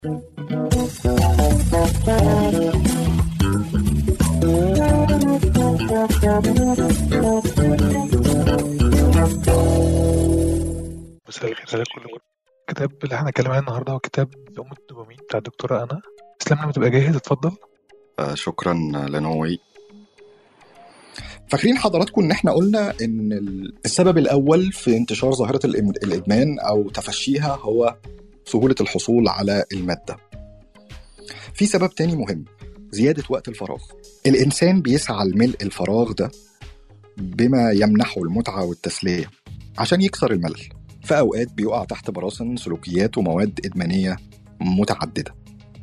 مساء الخير على كل الكتاب اللي احنا هنتكلم عليه النهارده هو كتاب أم الدوبامين بتاع الدكتورة أنا اسلام لما تبقى جاهز اتفضل آه، شكرا لنوي فاكرين حضراتكم ان احنا قلنا ان ال- السبب الاول في انتشار ظاهره الإم- الادمان او تفشيها هو سهوله الحصول على الماده في سبب تاني مهم زياده وقت الفراغ الانسان بيسعى لملء الفراغ ده بما يمنحه المتعه والتسليه عشان يكسر الملل في اوقات بيقع تحت براثن سلوكيات ومواد ادمانيه متعدده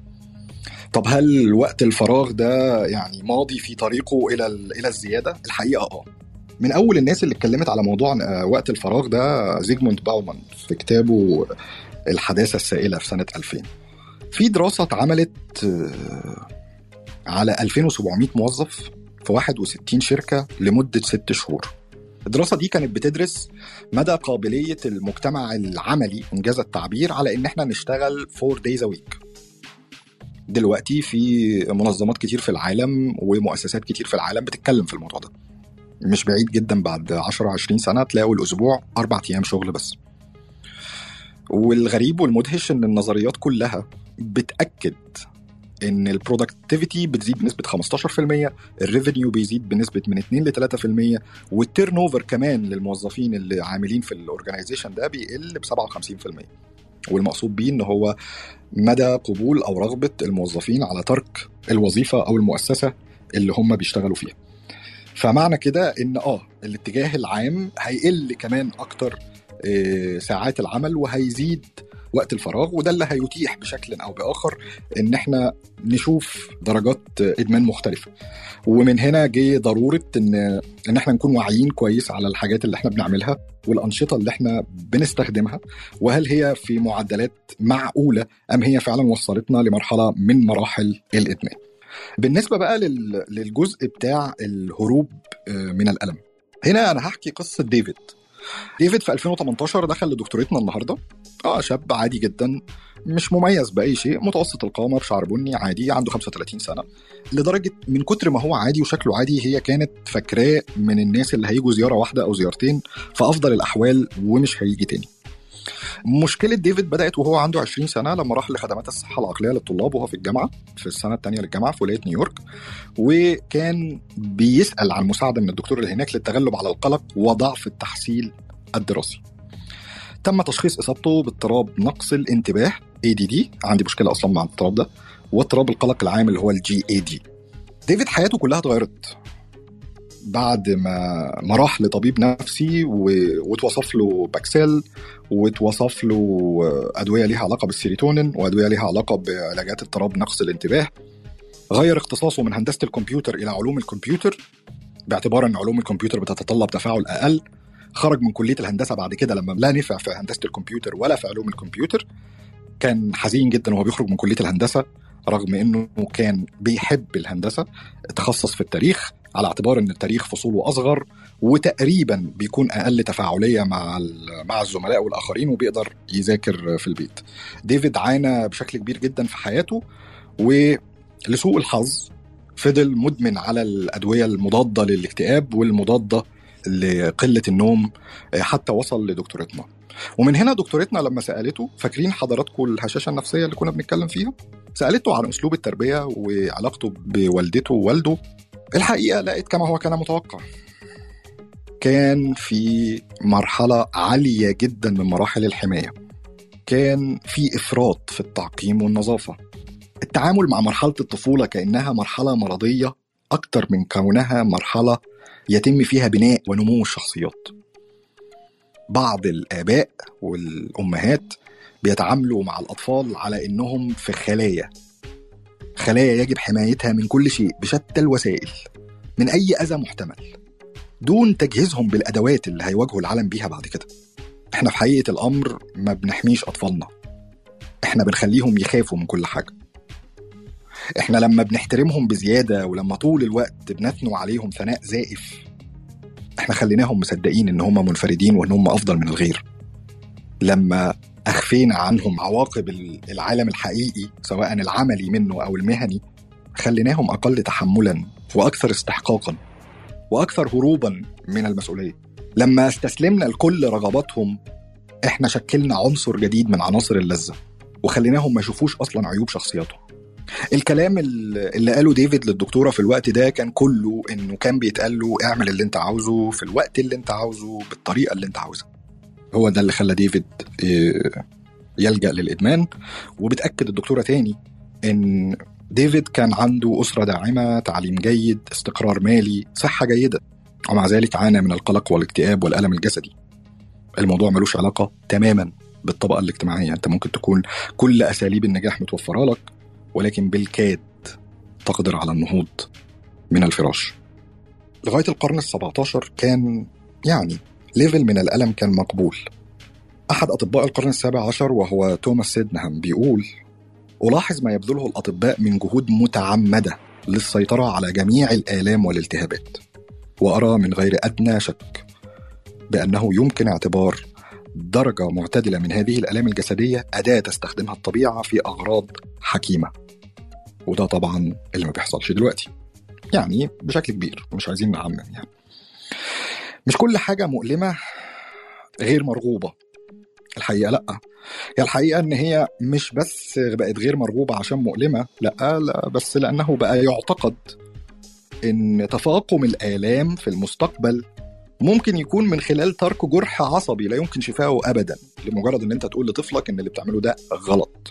طب هل وقت الفراغ ده يعني ماضي في طريقه الى ال- الى الزياده؟ الحقيقه اه. من اول الناس اللي اتكلمت على موضوع آه، وقت الفراغ ده زيجموند باومان في كتابه الحداثه السائله في سنه 2000. في دراسه اتعملت آه، على 2700 موظف في 61 شركه لمده ست شهور. الدراسه دي كانت بتدرس مدى قابليه المجتمع العملي انجاز التعبير على ان احنا نشتغل 4 days a week. دلوقتي في منظمات كتير في العالم ومؤسسات كتير في العالم بتتكلم في الموضوع ده مش بعيد جدا بعد 10 20 سنه تلاقوا الاسبوع اربع ايام شغل بس والغريب والمدهش ان النظريات كلها بتاكد ان البرودكتيفيتي بتزيد بنسبه 15% الريفينيو بيزيد بنسبه من 2 ل 3% والتيرن اوفر كمان للموظفين اللي عاملين في الاورجنايزيشن ده بيقل ب 57% والمقصود بيه ان هو مدى قبول او رغبه الموظفين على ترك الوظيفه او المؤسسه اللي هم بيشتغلوا فيها. فمعنى كده ان اه الاتجاه العام هيقل كمان اكتر آه، ساعات العمل وهيزيد وقت الفراغ وده اللي هيتيح بشكل او باخر ان احنا نشوف درجات ادمان مختلفه ومن هنا جه ضروره ان ان احنا نكون واعيين كويس على الحاجات اللي احنا بنعملها والانشطه اللي احنا بنستخدمها وهل هي في معدلات معقوله ام هي فعلا وصلتنا لمرحله من مراحل الادمان بالنسبه بقى لل- للجزء بتاع الهروب آه، من الالم هنا انا هحكي قصه ديفيد ديفيد في 2018 دخل لدكتورتنا النهارده اه شاب عادي جدا مش مميز باي شيء متوسط القامه بشعر بني عادي عنده 35 سنه لدرجه من كتر ما هو عادي وشكله عادي هي كانت فاكراه من الناس اللي هيجوا زياره واحده او زيارتين في افضل الاحوال ومش هيجي تاني مشكلة ديفيد بدأت وهو عنده 20 سنة لما راح لخدمات الصحة العقلية للطلاب وهو في الجامعة في السنة الثانية للجامعة في ولاية نيويورك وكان بيسأل عن مساعدة من الدكتور اللي هناك للتغلب على القلق وضعف التحصيل الدراسي تم تشخيص إصابته باضطراب نقص الانتباه ADD عندي مشكلة أصلا مع الاضطراب ده واضطراب القلق العام اللي هو الجي اي دي ديفيد حياته كلها اتغيرت بعد ما ما راح لطبيب نفسي و... واتوصف له باكسيل واتوصف له ادويه ليها علاقه بالسيروتونين وادويه ليها علاقه بعلاجات اضطراب نقص الانتباه غير اختصاصه من هندسه الكمبيوتر الى علوم الكمبيوتر باعتبار ان علوم الكمبيوتر بتتطلب تفاعل اقل خرج من كليه الهندسه بعد كده لما لا نفع في هندسه الكمبيوتر ولا في علوم الكمبيوتر كان حزين جدا وهو بيخرج من كليه الهندسه رغم انه كان بيحب الهندسه تخصص في التاريخ على اعتبار ان التاريخ فصوله اصغر وتقريبا بيكون اقل تفاعليه مع مع الزملاء والاخرين وبيقدر يذاكر في البيت. ديفيد عانى بشكل كبير جدا في حياته ولسوء الحظ فضل مدمن على الادويه المضاده للاكتئاب والمضاده لقله النوم حتى وصل لدكتورتنا. ومن هنا دكتورتنا لما سالته فاكرين حضراتكم الهشاشه النفسيه اللي كنا بنتكلم فيها؟ سالته عن اسلوب التربيه وعلاقته بوالدته ووالده الحقيقه لقيت كما هو كان متوقع كان في مرحله عاليه جدا من مراحل الحمايه كان في افراط في التعقيم والنظافه التعامل مع مرحله الطفوله كانها مرحله مرضيه اكتر من كونها مرحله يتم فيها بناء ونمو الشخصيات بعض الاباء والامهات بيتعاملوا مع الاطفال على انهم في خلايا خلايا يجب حمايتها من كل شيء بشتى الوسائل من اي اذى محتمل دون تجهيزهم بالادوات اللي هيواجهوا العالم بيها بعد كده احنا في حقيقه الامر ما بنحميش اطفالنا احنا بنخليهم يخافوا من كل حاجه احنا لما بنحترمهم بزياده ولما طول الوقت بنثنوا عليهم ثناء زائف احنا خليناهم مصدقين ان هم منفردين وان هم افضل من الغير لما اخفينا عنهم عواقب العالم الحقيقي سواء العملي منه او المهني خليناهم اقل تحملا واكثر استحقاقا واكثر هروبا من المسؤوليه لما استسلمنا لكل رغباتهم احنا شكلنا عنصر جديد من عناصر اللذه وخليناهم ما يشوفوش اصلا عيوب شخصياتهم الكلام اللي قاله ديفيد للدكتوره في الوقت ده كان كله انه كان بيتقال له اعمل اللي انت عاوزه في الوقت اللي انت عاوزه بالطريقه اللي انت عاوزها هو ده اللي خلى ديفيد آه، يلجا للادمان وبتاكد الدكتوره تاني ان ديفيد كان عنده اسره داعمه تعليم جيد استقرار مالي صحه جيده ومع ذلك عانى من القلق والاكتئاب والالم الجسدي الموضوع ملوش علاقه تماما بالطبقه الاجتماعيه انت ممكن تكون كل اساليب النجاح متوفره لك ولكن بالكاد تقدر على النهوض من الفراش لغايه القرن ال17 كان يعني ليفل من الالم كان مقبول احد اطباء القرن السابع عشر وهو توماس سيدنهام بيقول الاحظ ما يبذله الاطباء من جهود متعمده للسيطره على جميع الالام والالتهابات وارى من غير ادنى شك بانه يمكن اعتبار درجة معتدلة من هذه الآلام الجسدية أداة تستخدمها الطبيعة في أغراض حكيمة وده طبعا اللي ما بيحصلش دلوقتي يعني بشكل كبير مش عايزين نعمم يعني مش كل حاجة مؤلمة غير مرغوبة الحقيقة لأ هي الحقيقة إن هي مش بس بقت غير مرغوبة عشان مؤلمة لأ, لا بس لأنه بقى يعتقد إن تفاقم الآلام في المستقبل ممكن يكون من خلال ترك جرح عصبي لا يمكن شفائه ابدا لمجرد ان انت تقول لطفلك ان اللي بتعمله ده غلط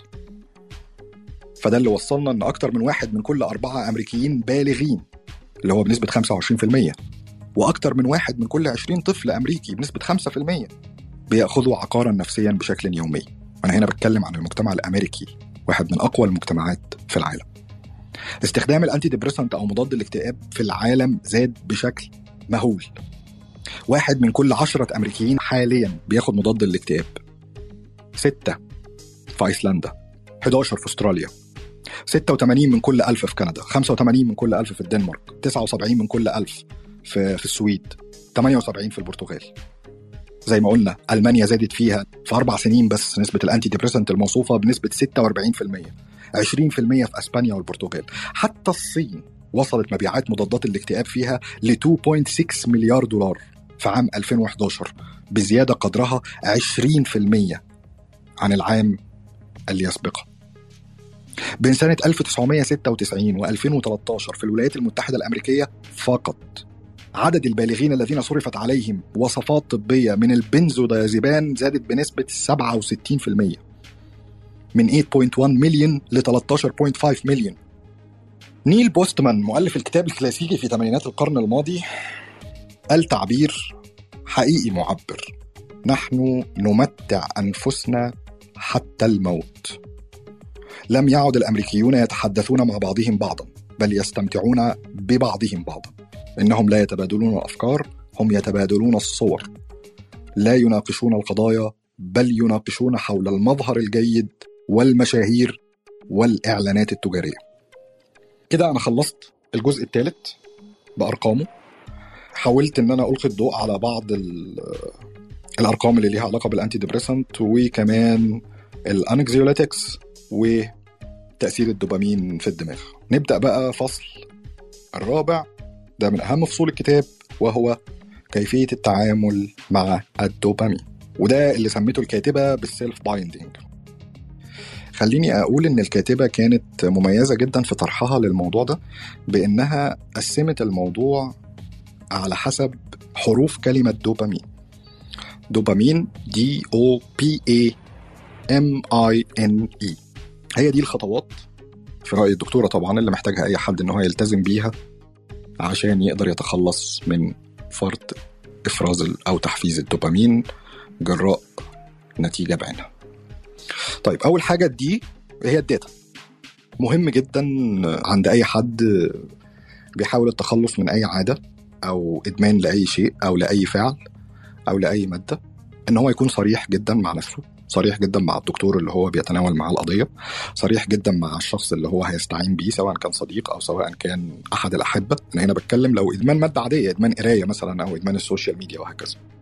فده اللي وصلنا ان اكتر من واحد من كل اربعه امريكيين بالغين اللي هو بنسبه 25% واكتر من واحد من كل 20 طفل امريكي بنسبه 5% بياخذوا عقارا نفسيا بشكل يومي انا هنا بتكلم عن المجتمع الامريكي واحد من اقوى المجتمعات في العالم استخدام الانتي ديبريسنت او مضاد الاكتئاب في العالم زاد بشكل مهول واحد من كل عشرة أمريكيين حاليا بياخد مضاد للاكتئاب ستة في أيسلندا 11 في أستراليا 86 من كل ألف في كندا 85 من كل ألف في الدنمارك 79 من كل ألف في, في السويد 78 في البرتغال زي ما قلنا ألمانيا زادت فيها في أربع سنين بس نسبة الأنتي ديبريسنت الموصوفة بنسبة 46% 20% في أسبانيا والبرتغال حتى الصين وصلت مبيعات مضادات الاكتئاب فيها ل 2.6 مليار دولار في عام 2011 بزيادة قدرها 20% عن العام اللي يسبقه بين سنة 1996 و 2013 في الولايات المتحدة الأمريكية فقط عدد البالغين الذين صرفت عليهم وصفات طبية من البنزودايازيبان زادت بنسبة 67% من 8.1 مليون ل 13.5 مليون نيل بوستمان مؤلف الكتاب الكلاسيكي في ثمانينات القرن الماضي قال تعبير حقيقي معبر نحن نمتع انفسنا حتى الموت لم يعد الامريكيون يتحدثون مع بعضهم بعضا بل يستمتعون ببعضهم بعضا انهم لا يتبادلون الافكار هم يتبادلون الصور لا يناقشون القضايا بل يناقشون حول المظهر الجيد والمشاهير والاعلانات التجاريه كده انا خلصت الجزء الثالث بارقامه حاولت ان انا القي الضوء على بعض الارقام اللي ليها علاقه بالانتي ديبريسنت وكمان الانكزيوليتكس وتاثير الدوبامين في الدماغ نبدا بقى فصل الرابع ده من اهم فصول الكتاب وهو كيفيه التعامل مع الدوبامين وده اللي سميته الكاتبه بالسيلف بايندينج خليني اقول ان الكاتبه كانت مميزه جدا في طرحها للموضوع ده بانها قسمت الموضوع على حسب حروف كلمة دوبامين دوبامين دي او بي اي ام اي ان اي هي دي الخطوات في رأي الدكتورة طبعا اللي محتاجها أي حد إن هو يلتزم بيها عشان يقدر يتخلص من فرط إفراز أو تحفيز الدوبامين جراء نتيجة بعينها طيب أول حاجة دي هي الداتا مهم جدا عند أي حد بيحاول التخلص من أي عادة او ادمان لاي شيء او لاي فعل او لاي ماده ان هو يكون صريح جدا مع نفسه صريح جدا مع الدكتور اللي هو بيتناول معاه القضيه صريح جدا مع الشخص اللي هو هيستعين بيه سواء كان صديق او سواء كان احد الاحبه انا هنا بتكلم لو ادمان ماده عاديه ادمان قرايه مثلا او ادمان السوشيال ميديا وهكذا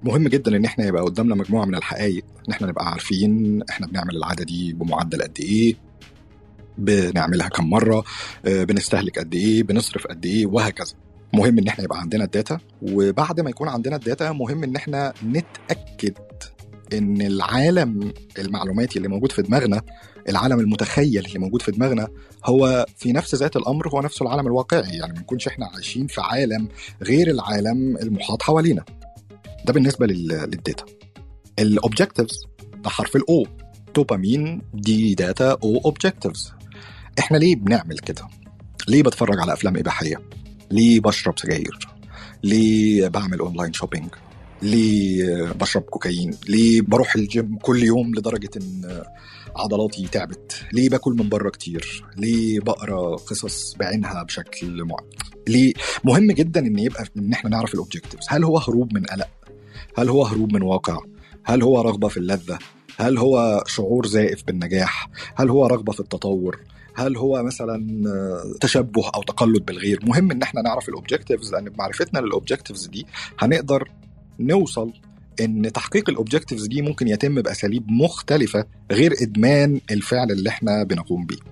مهم جدا ان احنا يبقى قدامنا مجموعه من الحقائق ان احنا نبقى عارفين احنا بنعمل العاده دي بمعدل قد ايه بنعملها كم مره آه، بنستهلك قد ايه بنصرف قد ايه وهكذا مهم ان احنا يبقى عندنا الداتا وبعد ما يكون عندنا الداتا مهم ان احنا نتاكد ان العالم المعلوماتي اللي موجود في دماغنا العالم المتخيل اللي موجود في دماغنا هو في نفس ذات الامر هو نفسه العالم الواقعي يعني ما نكونش احنا عايشين في عالم غير العالم المحاط حوالينا ده بالنسبه لل- للداتا الاوبجكتيفز ده حرف الاو دوبامين دي داتا او اوبجكتيفز احنا ليه بنعمل كده ليه بتفرج على افلام اباحيه ليه بشرب سجاير ليه بعمل اونلاين شوبينج ليه بشرب كوكايين ليه بروح الجيم كل يوم لدرجه ان عضلاتي تعبت ليه باكل من بره كتير ليه بقرا قصص بعينها بشكل معين ليه مهم جدا ان يبقى ان احنا نعرف الاوبجكتيفز هل هو هروب من قلق هل هو هروب من واقع هل هو رغبه في اللذه هل هو شعور زائف بالنجاح هل هو رغبه في التطور هل هو مثلا آه، تشبه او تقلد بالغير مهم ان احنا نعرف الاوبجكتيفز لان بمعرفتنا للاوبجكتيفز دي هنقدر نوصل ان تحقيق الاوبجكتيفز دي ممكن يتم باساليب مختلفه غير ادمان الفعل اللي احنا بنقوم بيه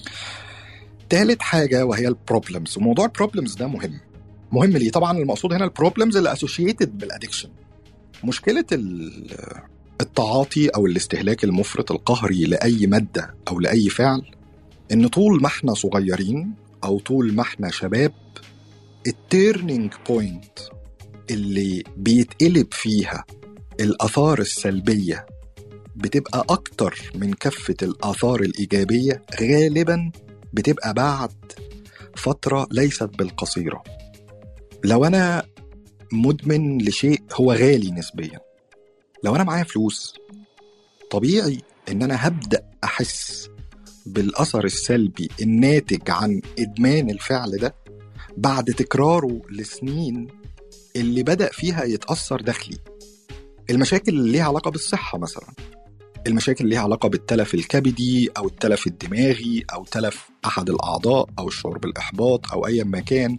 تالت حاجه وهي البروبلمز وموضوع البروبلمز ده مهم مهم ليه طبعا المقصود هنا البروبلمز اللي اسوشيتد بالادكشن مشكله ال- التعاطي او الاستهلاك المفرط القهري لاي ماده او لاي فعل ان طول ما احنا صغيرين او طول ما احنا شباب التيرنينج بوينت اللي بيتقلب فيها الاثار السلبيه بتبقى اكتر من كفه الاثار الايجابيه غالبا بتبقى بعد فتره ليست بالقصيره لو انا مدمن لشيء هو غالي نسبيا لو انا معايا فلوس طبيعي ان انا هبدا احس بالاثر السلبي الناتج عن ادمان الفعل ده بعد تكراره لسنين اللي بدا فيها يتاثر داخلي المشاكل اللي ليها علاقه بالصحه مثلا المشاكل اللي ليها علاقه بالتلف الكبدي او التلف الدماغي او تلف احد الاعضاء او الشعور بالاحباط او ايا ما كان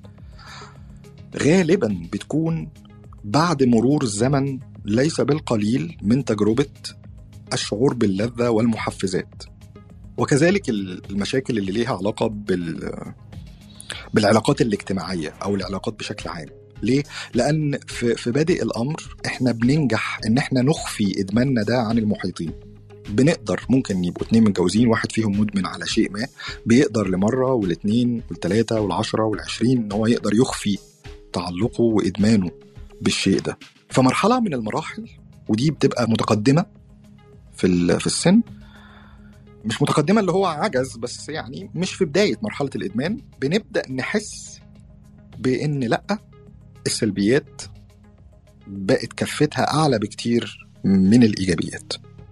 غالبا بتكون بعد مرور الزمن ليس بالقليل من تجربه الشعور باللذه والمحفزات وكذلك المشاكل اللي ليها علاقه بال بالعلاقات الاجتماعيه او العلاقات بشكل عام ليه؟ لأن في, في بادئ الأمر إحنا بننجح إن إحنا نخفي إدماننا ده عن المحيطين. بنقدر ممكن يبقوا اتنين متجوزين واحد فيهم مدمن على شيء ما بيقدر لمرة والاتنين والتلاتة والعشرة والعشرين إن هو يقدر يخفي تعلقه وإدمانه بالشيء ده. فمرحلة من المراحل ودي بتبقى متقدمة في ال- في السن مش متقدمة اللي هو عجز بس يعني مش في بداية مرحلة الإدمان بنبدأ نحس بإن لأ السلبيات بقت كفتها اعلى بكتير من الايجابيات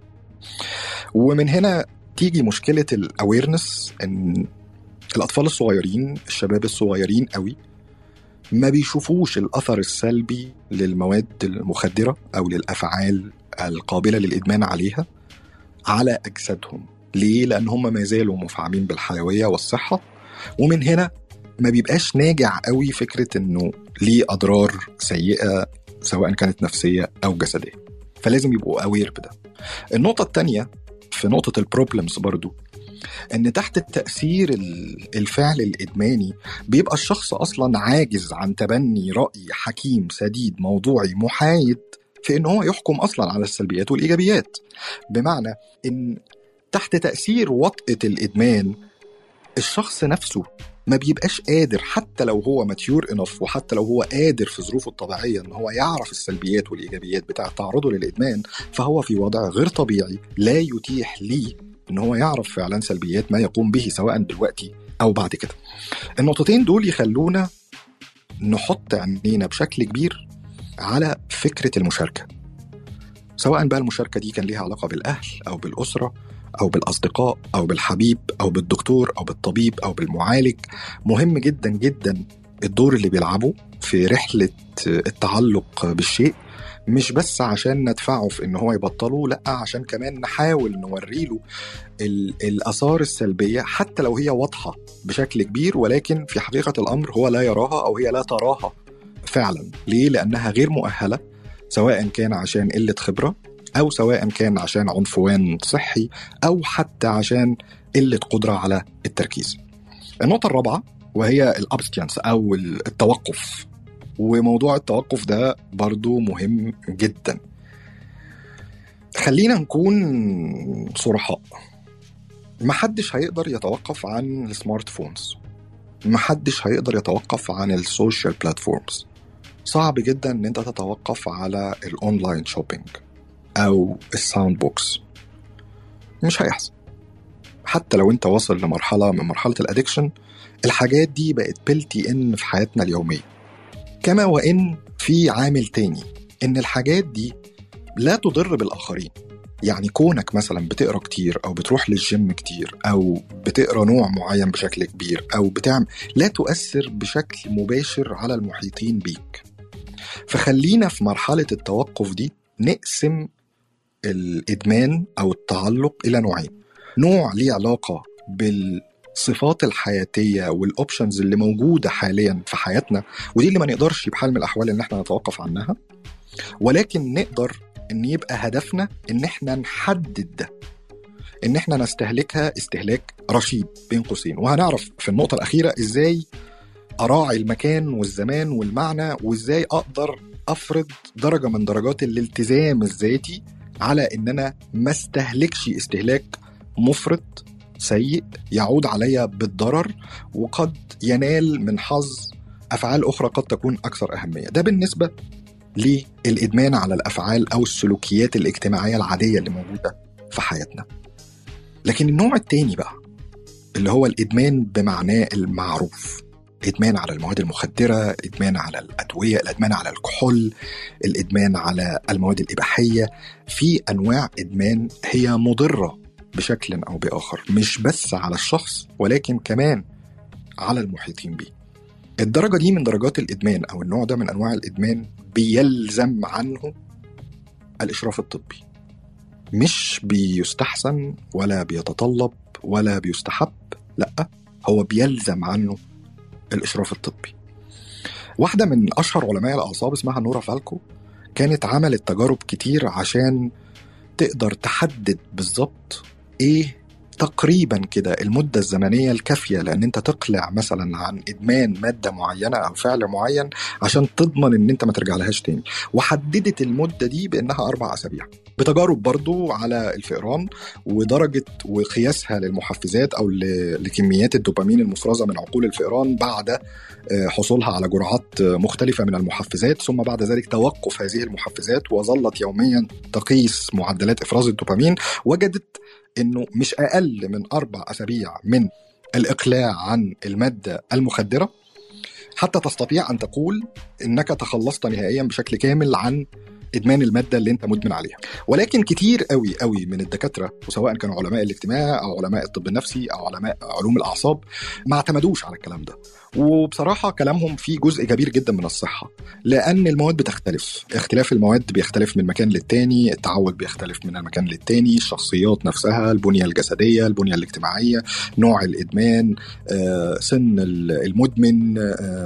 ومن هنا تيجي مشكله الاويرنس ان الاطفال الصغيرين الشباب الصغيرين قوي ما بيشوفوش الاثر السلبي للمواد المخدره او للافعال القابله للادمان عليها على اجسادهم ليه لان هم ما زالوا مفعمين بالحيويه والصحه ومن هنا ما بيبقاش ناجع قوي فكره انه ليه اضرار سيئه سواء كانت نفسيه او جسديه فلازم يبقوا اوير بده النقطه الثانيه في نقطه البروبلمز برضو ان تحت التاثير ال- الفعل الادماني بيبقى الشخص اصلا عاجز عن تبني راي حكيم سديد موضوعي محايد في ان هو يحكم اصلا على السلبيات والايجابيات بمعنى ان تحت تاثير وطأة الادمان الشخص نفسه ما بيبقاش قادر حتى لو هو ماتيور انف وحتى لو هو قادر في ظروفه الطبيعيه ان هو يعرف السلبيات والايجابيات بتاعه تعرضه للادمان فهو في وضع غير طبيعي لا يتيح ليه ان هو يعرف فعلا سلبيات ما يقوم به سواء دلوقتي او بعد كده. النقطتين دول يخلونا نحط عينينا بشكل كبير على فكره المشاركه. سواء بقى المشاركه دي كان ليها علاقه بالاهل او بالاسره او بالاصدقاء او بالحبيب او بالدكتور او بالطبيب او بالمعالج مهم جدا جدا الدور اللي بيلعبه في رحله التعلق بالشيء مش بس عشان ندفعه في ان هو يبطله لا عشان كمان نحاول نوري له ال- الاثار السلبيه حتى لو هي واضحه بشكل كبير ولكن في حقيقه الامر هو لا يراها او هي لا تراها فعلا ليه لانها غير مؤهله سواء كان عشان قله خبره او سواء كان عشان عنفوان صحي او حتى عشان قله قدره على التركيز النقطه الرابعه وهي الابستيانس او التوقف وموضوع التوقف ده برضو مهم جدا خلينا نكون صرحاء محدش هيقدر يتوقف عن السمارت فونز محدش هيقدر يتوقف عن السوشيال بلاتفورمز صعب جدا ان انت تتوقف على الاونلاين شوبينج او الساوند بوكس مش هيحصل حتى لو انت واصل لمرحله من مرحله الادكشن الحاجات دي بقت بلتي ان في حياتنا اليوميه كما وان في عامل تاني ان الحاجات دي لا تضر بالاخرين يعني كونك مثلا بتقرا كتير او بتروح للجيم كتير او بتقرا نوع معين بشكل كبير او بتعمل لا تؤثر بشكل مباشر على المحيطين بيك فخلينا في مرحله التوقف دي نقسم الادمان او التعلق الى نوعين نوع ليه علاقه بالصفات الحياتيه والاوبشنز اللي موجوده حاليا في حياتنا ودي اللي ما نقدرش بحال من الاحوال ان احنا نتوقف عنها ولكن نقدر ان يبقى هدفنا ان احنا نحدد ده ان احنا نستهلكها استهلاك رشيد بين قوسين وهنعرف في النقطه الاخيره ازاي اراعي المكان والزمان والمعنى وازاي اقدر افرض درجه من درجات الالتزام الذاتي على ان انا ما استهلكش استهلاك مفرط سيء يعود عليا بالضرر وقد ينال من حظ افعال اخرى قد تكون اكثر اهميه ده بالنسبه للادمان على الافعال او السلوكيات الاجتماعيه العاديه اللي موجوده في حياتنا لكن النوع التاني بقى اللي هو الادمان بمعناه المعروف الادمان على المواد المخدره الادمان على الادويه الادمان على الكحول الادمان على المواد الاباحيه في انواع ادمان هي مضره بشكل او باخر مش بس على الشخص ولكن كمان على المحيطين بيه الدرجه دي من درجات الادمان او النوع ده من انواع الادمان بيلزم عنه الاشراف الطبي مش بيستحسن ولا بيتطلب ولا بيستحب لا هو بيلزم عنه الاشراف الطبي واحده من اشهر علماء الاعصاب اسمها نورا فالكو كانت عملت تجارب كتير عشان تقدر تحدد بالظبط ايه تقريبا كده المدة الزمنية الكافية لأن أنت تقلع مثلا عن إدمان مادة معينة أو فعل معين عشان تضمن أن أنت ما ترجع لهاش تاني وحددت المدة دي بأنها أربع أسابيع بتجارب برضو على الفئران ودرجة وقياسها للمحفزات أو لكميات الدوبامين المفرزة من عقول الفئران بعد حصولها على جرعات مختلفة من المحفزات ثم بعد ذلك توقف هذه المحفزات وظلت يوميا تقيس معدلات إفراز الدوبامين وجدت انه مش اقل من اربع اسابيع من الاقلاع عن الماده المخدره حتى تستطيع ان تقول انك تخلصت نهائيا بشكل كامل عن ادمان الماده اللي انت مدمن عليها ولكن كتير قوي قوي من الدكاتره وسواء كانوا علماء الاجتماع او علماء الطب النفسي او علماء علوم الاعصاب ما اعتمدوش على الكلام ده وبصراحة كلامهم فيه جزء كبير جدا من الصحة لأن المواد بتختلف اختلاف المواد بيختلف من مكان للتاني التعود بيختلف من المكان للتاني الشخصيات نفسها البنية الجسدية البنية الاجتماعية نوع الإدمان سن المدمن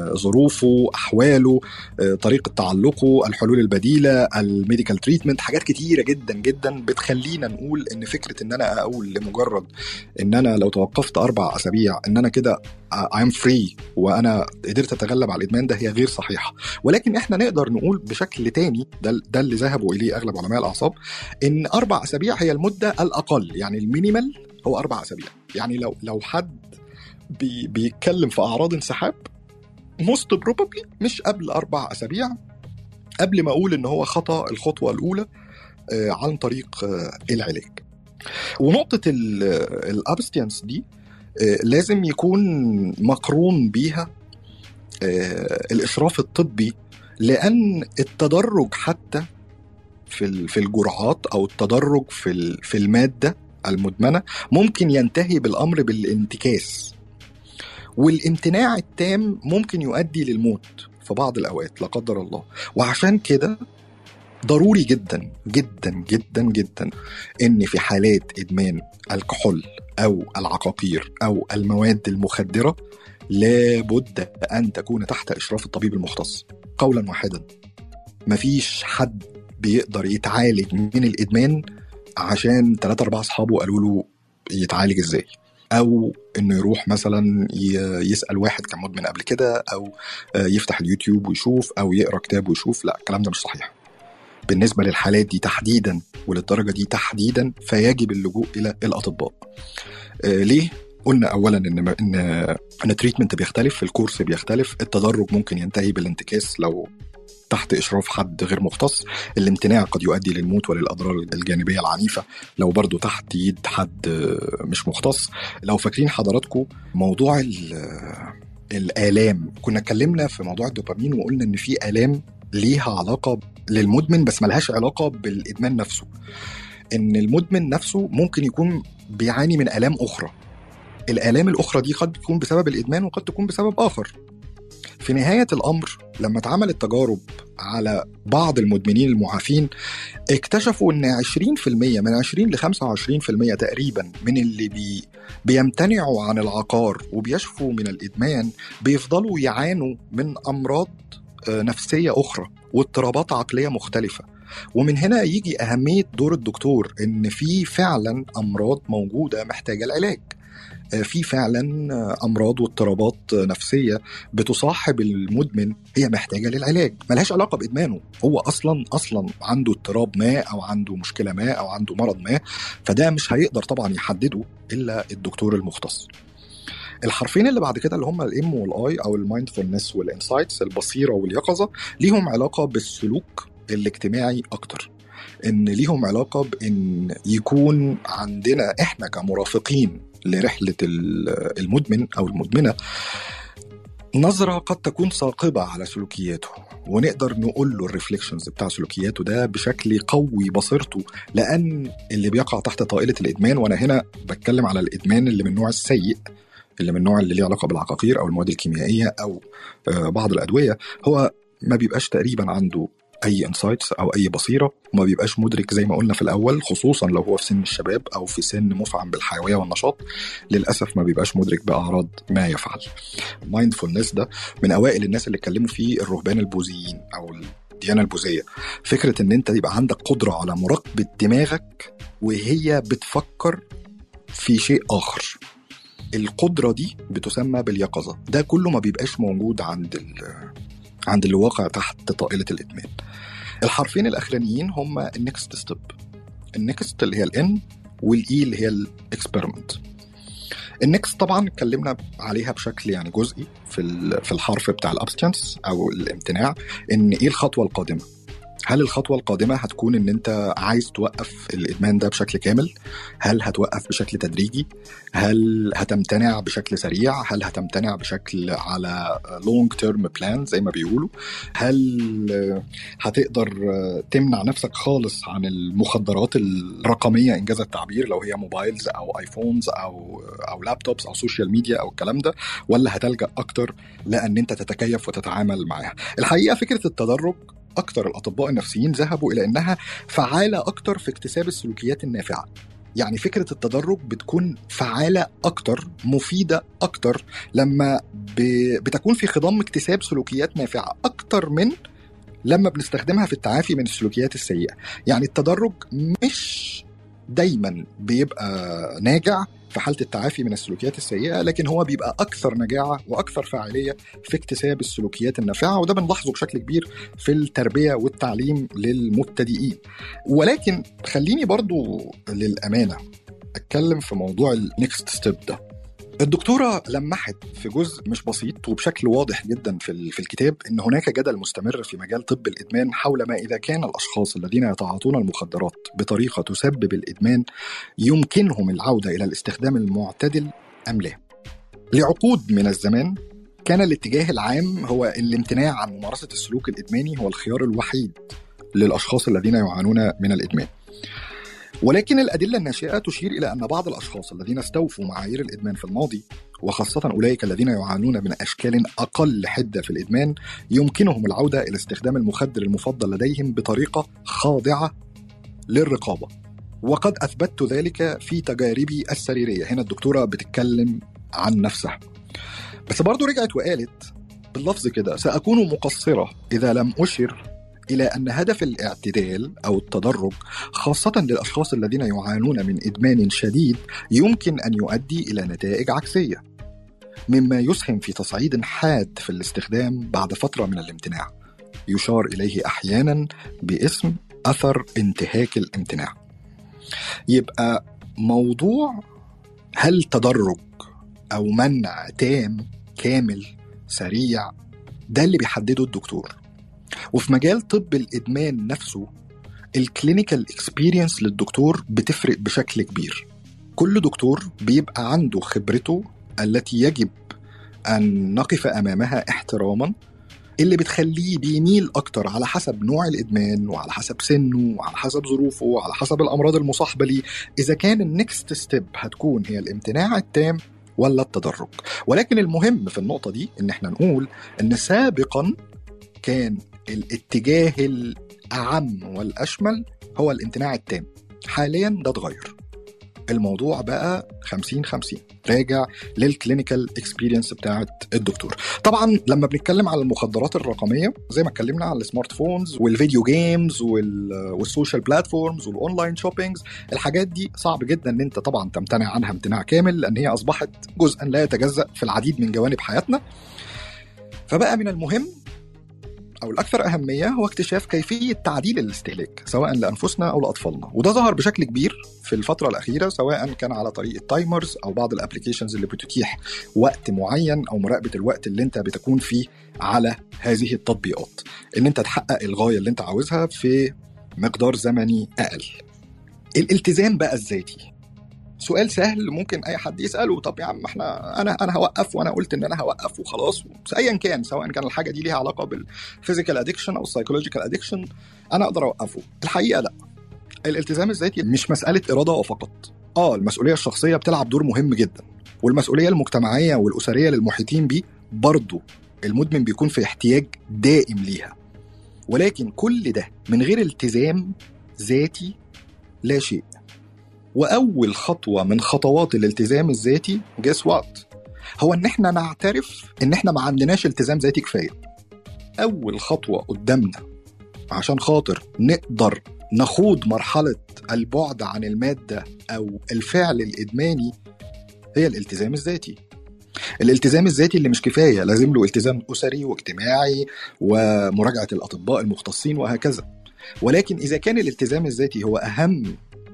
ظروفه أحواله طريقة تعلقه الحلول البديلة الميديكال تريتمنت حاجات كتيرة جدا جدا بتخلينا نقول إن فكرة إن أنا أقول لمجرد إن أنا لو توقفت أربع أسابيع إن أنا كده I'm free وانا قدرت اتغلب على الادمان ده هي غير صحيحه ولكن احنا نقدر نقول بشكل تاني ده, ده اللي ذهبوا اليه اغلب علماء الاعصاب ان اربع اسابيع هي المده الاقل يعني المينيمال هو اربع اسابيع يعني لو لو حد بي بيتكلم في اعراض انسحاب موست بروبابلي مش قبل اربع اسابيع قبل ما اقول ان هو خطا الخطوه الاولى عن طريق العلاج ونقطه الابستيانس دي لازم يكون مقرون بيها الاشراف الطبي لان التدرج حتى في في الجرعات او التدرج في في الماده المدمنه ممكن ينتهي بالامر بالانتكاس والامتناع التام ممكن يؤدي للموت في بعض الاوقات لا قدر الله وعشان كده ضروري جدا جدا جدا جدا ان في حالات ادمان الكحول او العقاقير او المواد المخدره لابد ان تكون تحت اشراف الطبيب المختص قولا واحدا مفيش حد بيقدر يتعالج من الادمان عشان ثلاثة أربعة أصحابه قالوا له يتعالج إزاي أو إنه يروح مثلا ي- يسأل واحد كان مدمن قبل كده أو آه، يفتح اليوتيوب ويشوف أو يقرأ كتاب ويشوف لا الكلام ده مش صحيح بالنسبة للحالات دي تحديدا وللدرجة دي تحديدا فيجب اللجوء إلى الأطباء آه، ليه؟ قلنا اولا ان ان ان التريتمنت بيختلف الكورس بيختلف التدرج ممكن ينتهي بالانتكاس لو تحت اشراف حد غير مختص الامتناع قد يؤدي للموت وللاضرار الجانبيه العنيفه لو برضو تحت يد حد مش مختص لو فاكرين حضراتكم موضوع ال- الالام كنا اتكلمنا في موضوع الدوبامين وقلنا ان في الام ليها علاقه للمدمن بس ملهاش علاقه بالادمان نفسه ان المدمن نفسه ممكن يكون بيعاني من الام اخرى الالام الاخرى دي قد تكون بسبب الادمان وقد تكون بسبب اخر في نهايه الامر لما اتعملت تجارب على بعض المدمنين المعافين اكتشفوا ان 20% من 20 ل 25% تقريبا من اللي بي بيمتنعوا عن العقار وبيشفوا من الادمان بيفضلوا يعانوا من امراض آه، نفسيه اخرى واضطرابات عقليه مختلفه ومن هنا يجي اهميه دور الدكتور ان في فعلا امراض موجوده محتاجه العلاج آه، في فعلا آه، امراض واضطرابات آه، نفسيه بتصاحب المدمن هي محتاجه للعلاج ملهاش علاقه بادمانه هو اصلا اصلا عنده اضطراب ما او عنده مشكله ما او عنده مرض ما فده مش هيقدر طبعا يحدده الا الدكتور المختص الحرفين اللي بعد كده اللي هم الام والاي او المايندفولنس والانسايتس البصيره واليقظه ليهم علاقه بالسلوك الاجتماعي اكتر ان ليهم علاقه بان يكون عندنا احنا كمرافقين لرحله ال- المدمن او المدمنه نظرة قد تكون ثاقبة على سلوكياته ونقدر نقول له الريفليكشنز بتاع سلوكياته ده بشكل يقوي بصيرته لأن اللي بيقع تحت طائلة الإدمان وأنا هنا بتكلم على الإدمان اللي من النوع السيء اللي من النوع اللي ليه علاقة بالعقاقير أو المواد الكيميائية أو آه، بعض الأدوية هو ما بيبقاش تقريبا عنده اي انسايتس او اي بصيره وما بيبقاش مدرك زي ما قلنا في الاول خصوصا لو هو في سن الشباب او في سن مفعم بالحيويه والنشاط للاسف ما بيبقاش مدرك باعراض ما يفعل المايندفولنس ده من اوائل الناس اللي اتكلموا فيه الرهبان البوذيين او الديانه البوذيه فكره ان انت يبقى عندك قدره على مراقبه دماغك وهي بتفكر في شيء اخر القدره دي بتسمى باليقظه ده كله ما بيبقاش موجود عند ال عند اللي واقع تحت طائله الادمان الحرفين الاخرانيين هما النكست ستيب النكست اللي هي الان والاي اللي هي الاكسبيرمنت النكست طبعا اتكلمنا عليها بشكل يعني جزئي في ال- في الحرف بتاع الابستنس او الامتناع ان ايه الخطوه القادمه هل الخطوة القادمة هتكون إن أنت عايز توقف الإدمان ده بشكل كامل؟ هل هتوقف بشكل تدريجي؟ هل هتمتنع بشكل سريع؟ هل هتمتنع بشكل على لونج تيرم بلان زي ما بيقولوا؟ هل هتقدر تمنع نفسك خالص عن المخدرات الرقمية إنجاز التعبير لو هي موبايلز أو آيفونز أو أو لابتوبس أو سوشيال ميديا أو الكلام ده؟ ولا هتلجأ أكتر لأن أنت تتكيف وتتعامل معاها؟ الحقيقة فكرة التدرج اكتر الاطباء النفسيين ذهبوا الى انها فعاله اكتر في اكتساب السلوكيات النافعه يعني فكره التدرج بتكون فعاله اكتر مفيده اكتر لما ب... بتكون في خضم اكتساب سلوكيات نافعه اكتر من لما بنستخدمها في التعافي من السلوكيات السيئه يعني التدرج مش دايما بيبقى ناجع في حاله التعافي من السلوكيات السيئه لكن هو بيبقى اكثر نجاعه واكثر فاعليه في اكتساب السلوكيات النافعه وده بنلاحظه بشكل كبير في التربيه والتعليم للمبتدئين ولكن خليني برضو للامانه اتكلم في موضوع النكست ستيب ده الدكتورة لمحت في جزء مش بسيط وبشكل واضح جدا في ال- في الكتاب ان هناك جدل مستمر في مجال طب الادمان حول ما اذا كان الاشخاص الذين يتعاطون المخدرات بطريقه تسبب الادمان يمكنهم العوده الى الاستخدام المعتدل ام لا. لعقود من الزمان كان الاتجاه العام هو الامتناع عن ممارسه السلوك الادماني هو الخيار الوحيد للاشخاص الذين يعانون من الادمان. ولكن الأدلة الناشئة تشير إلى أن بعض الأشخاص الذين استوفوا معايير الإدمان في الماضي وخاصة أولئك الذين يعانون من أشكال أقل حدة في الإدمان يمكنهم العودة إلى استخدام المخدر المفضل لديهم بطريقة خاضعة للرقابة وقد أثبتت ذلك في تجاربي السريرية هنا الدكتورة بتتكلم عن نفسها بس برضو رجعت وقالت باللفظ كده سأكون مقصرة إذا لم أشر إلى أن هدف الاعتدال أو التدرج خاصة للأشخاص الذين يعانون من إدمان شديد يمكن أن يؤدي إلى نتائج عكسية مما يسهم في تصعيد حاد في الاستخدام بعد فترة من الامتناع يشار إليه أحيانا باسم أثر انتهاك الامتناع يبقى موضوع هل تدرج أو منع تام كامل سريع ده اللي بيحدده الدكتور وفي مجال طب الادمان نفسه الكلينيكال اكسبيرينس للدكتور بتفرق بشكل كبير كل دكتور بيبقى عنده خبرته التي يجب ان نقف امامها احتراما اللي بتخليه بيميل اكتر على حسب نوع الادمان وعلى حسب سنه وعلى حسب ظروفه وعلى حسب الامراض المصاحبه ليه اذا كان النكست ستيب هتكون هي الامتناع التام ولا التدرج ولكن المهم في النقطه دي ان احنا نقول ان سابقا كان الاتجاه الأعم والأشمل هو الامتناع التام حاليا ده اتغير الموضوع بقى 50 50 راجع للكلينيكال اكسبيرينس بتاعت الدكتور طبعا لما بنتكلم على المخدرات الرقميه زي ما اتكلمنا على السمارت فونز والفيديو جيمز والسوشيال بلاتفورمز والاونلاين شوبينجز الحاجات دي صعب جدا ان انت طبعا تمتنع عنها امتناع كامل لان هي اصبحت جزءا لا يتجزا في العديد من جوانب حياتنا فبقى من المهم او الاكثر اهميه هو اكتشاف كيفيه تعديل الاستهلاك سواء لانفسنا او لاطفالنا وده ظهر بشكل كبير في الفتره الاخيره سواء كان على طريق التايمرز او بعض الابلكيشنز اللي بتتيح وقت معين او مراقبه الوقت اللي انت بتكون فيه على هذه التطبيقات ان انت تحقق الغايه اللي انت عاوزها في مقدار زمني اقل الالتزام بقى الذاتي سؤال سهل ممكن اي حد يساله طب يا عم احنا انا انا هوقف وانا قلت ان انا هوقف وخلاص ايا كان سواء كان الحاجه دي ليها علاقه بالفيزيكال ادكشن او السايكولوجيكال ادكشن انا اقدر اوقفه الحقيقه لا الالتزام الذاتي مش مساله اراده فقط اه المسؤوليه الشخصيه بتلعب دور مهم جدا والمسؤوليه المجتمعيه والاسريه للمحيطين بيه برضه المدمن بيكون في احتياج دائم ليها ولكن كل ده من غير التزام ذاتي لا شيء واول خطوه من خطوات الالتزام الذاتي جس وات هو ان احنا نعترف ان احنا ما عندناش التزام ذاتي كفايه اول خطوه قدامنا عشان خاطر نقدر نخوض مرحله البعد عن الماده او الفعل الادماني هي الالتزام الذاتي الالتزام الذاتي اللي مش كفايه لازم له التزام اسري واجتماعي ومراجعه الاطباء المختصين وهكذا ولكن اذا كان الالتزام الذاتي هو اهم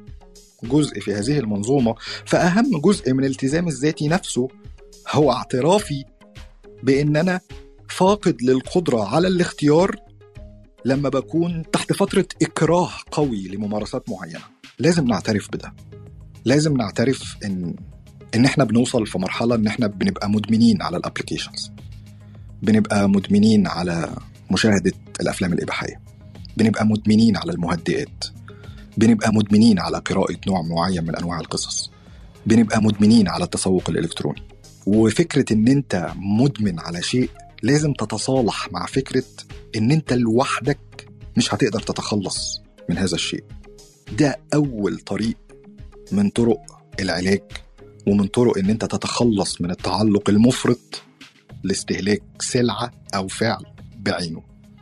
جزء في هذه المنظومه فاهم جزء من الالتزام الذاتي نفسه هو اعترافي بان انا فاقد للقدره على الاختيار لما بكون تحت فتره اكراه قوي لممارسات معينه لازم نعترف بده لازم نعترف ان ان احنا بنوصل في مرحله ان احنا بنبقى مدمنين على الابلكيشنز بنبقى مدمنين على مشاهده الافلام الاباحيه بنبقى مدمنين على المهدئات بنبقى مدمنين على قراءة نوع معين من أنواع القصص بنبقى مدمنين على التسوق الإلكتروني وفكرة إن أنت مدمن على شيء لازم تتصالح مع فكرة إن أنت لوحدك مش هتقدر تتخلص من هذا الشيء ده أول طريق من طرق العلاج ومن طرق إن أنت تتخلص من التعلق المفرط لاستهلاك سلعة أو فعل بعينه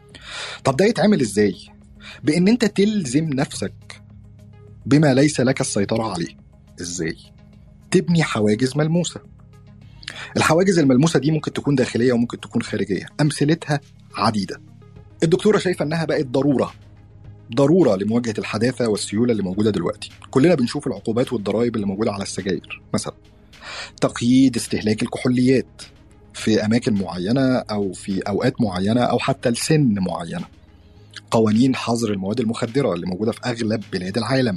طب ده يتعمل إزاي؟ بإن أنت تلزم نفسك بما ليس لك السيطرة عليه إزاي؟ تبني حواجز ملموسة الحواجز الملموسة دي ممكن تكون داخلية وممكن تكون خارجية أمثلتها عديدة الدكتورة شايفة أنها بقت ضرورة ضرورة لمواجهة الحداثة والسيولة اللي موجودة دلوقتي كلنا بنشوف العقوبات والضرائب اللي موجودة على السجاير مثلا تقييد استهلاك الكحوليات في أماكن معينة أو في أوقات معينة أو حتى لسن معينة قوانين حظر المواد المخدرة اللي موجودة في أغلب بلاد العالم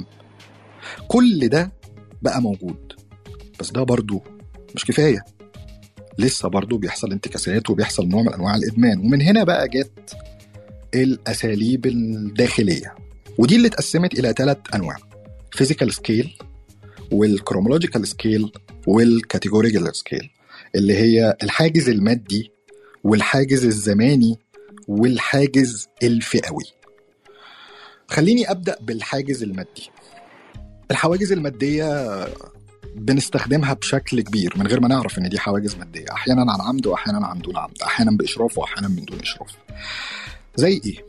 كل ده بقى موجود بس ده برضو مش كفاية لسه برضو بيحصل انتكاسات وبيحصل نوع من أنواع الإدمان ومن هنا بقى جت الأساليب الداخلية ودي اللي اتقسمت إلى ثلاث أنواع فيزيكال سكيل والكرومولوجيكال سكيل والكاتيجوريكال سكيل اللي هي الحاجز المادي والحاجز الزماني والحاجز الفئوي خليني ابدا بالحاجز المادي الحواجز الماديه بنستخدمها بشكل كبير من غير ما نعرف ان دي حواجز ماديه احيانا عن عمد واحيانا عن دون عمد احيانا باشراف واحيانا من دون اشراف زي ايه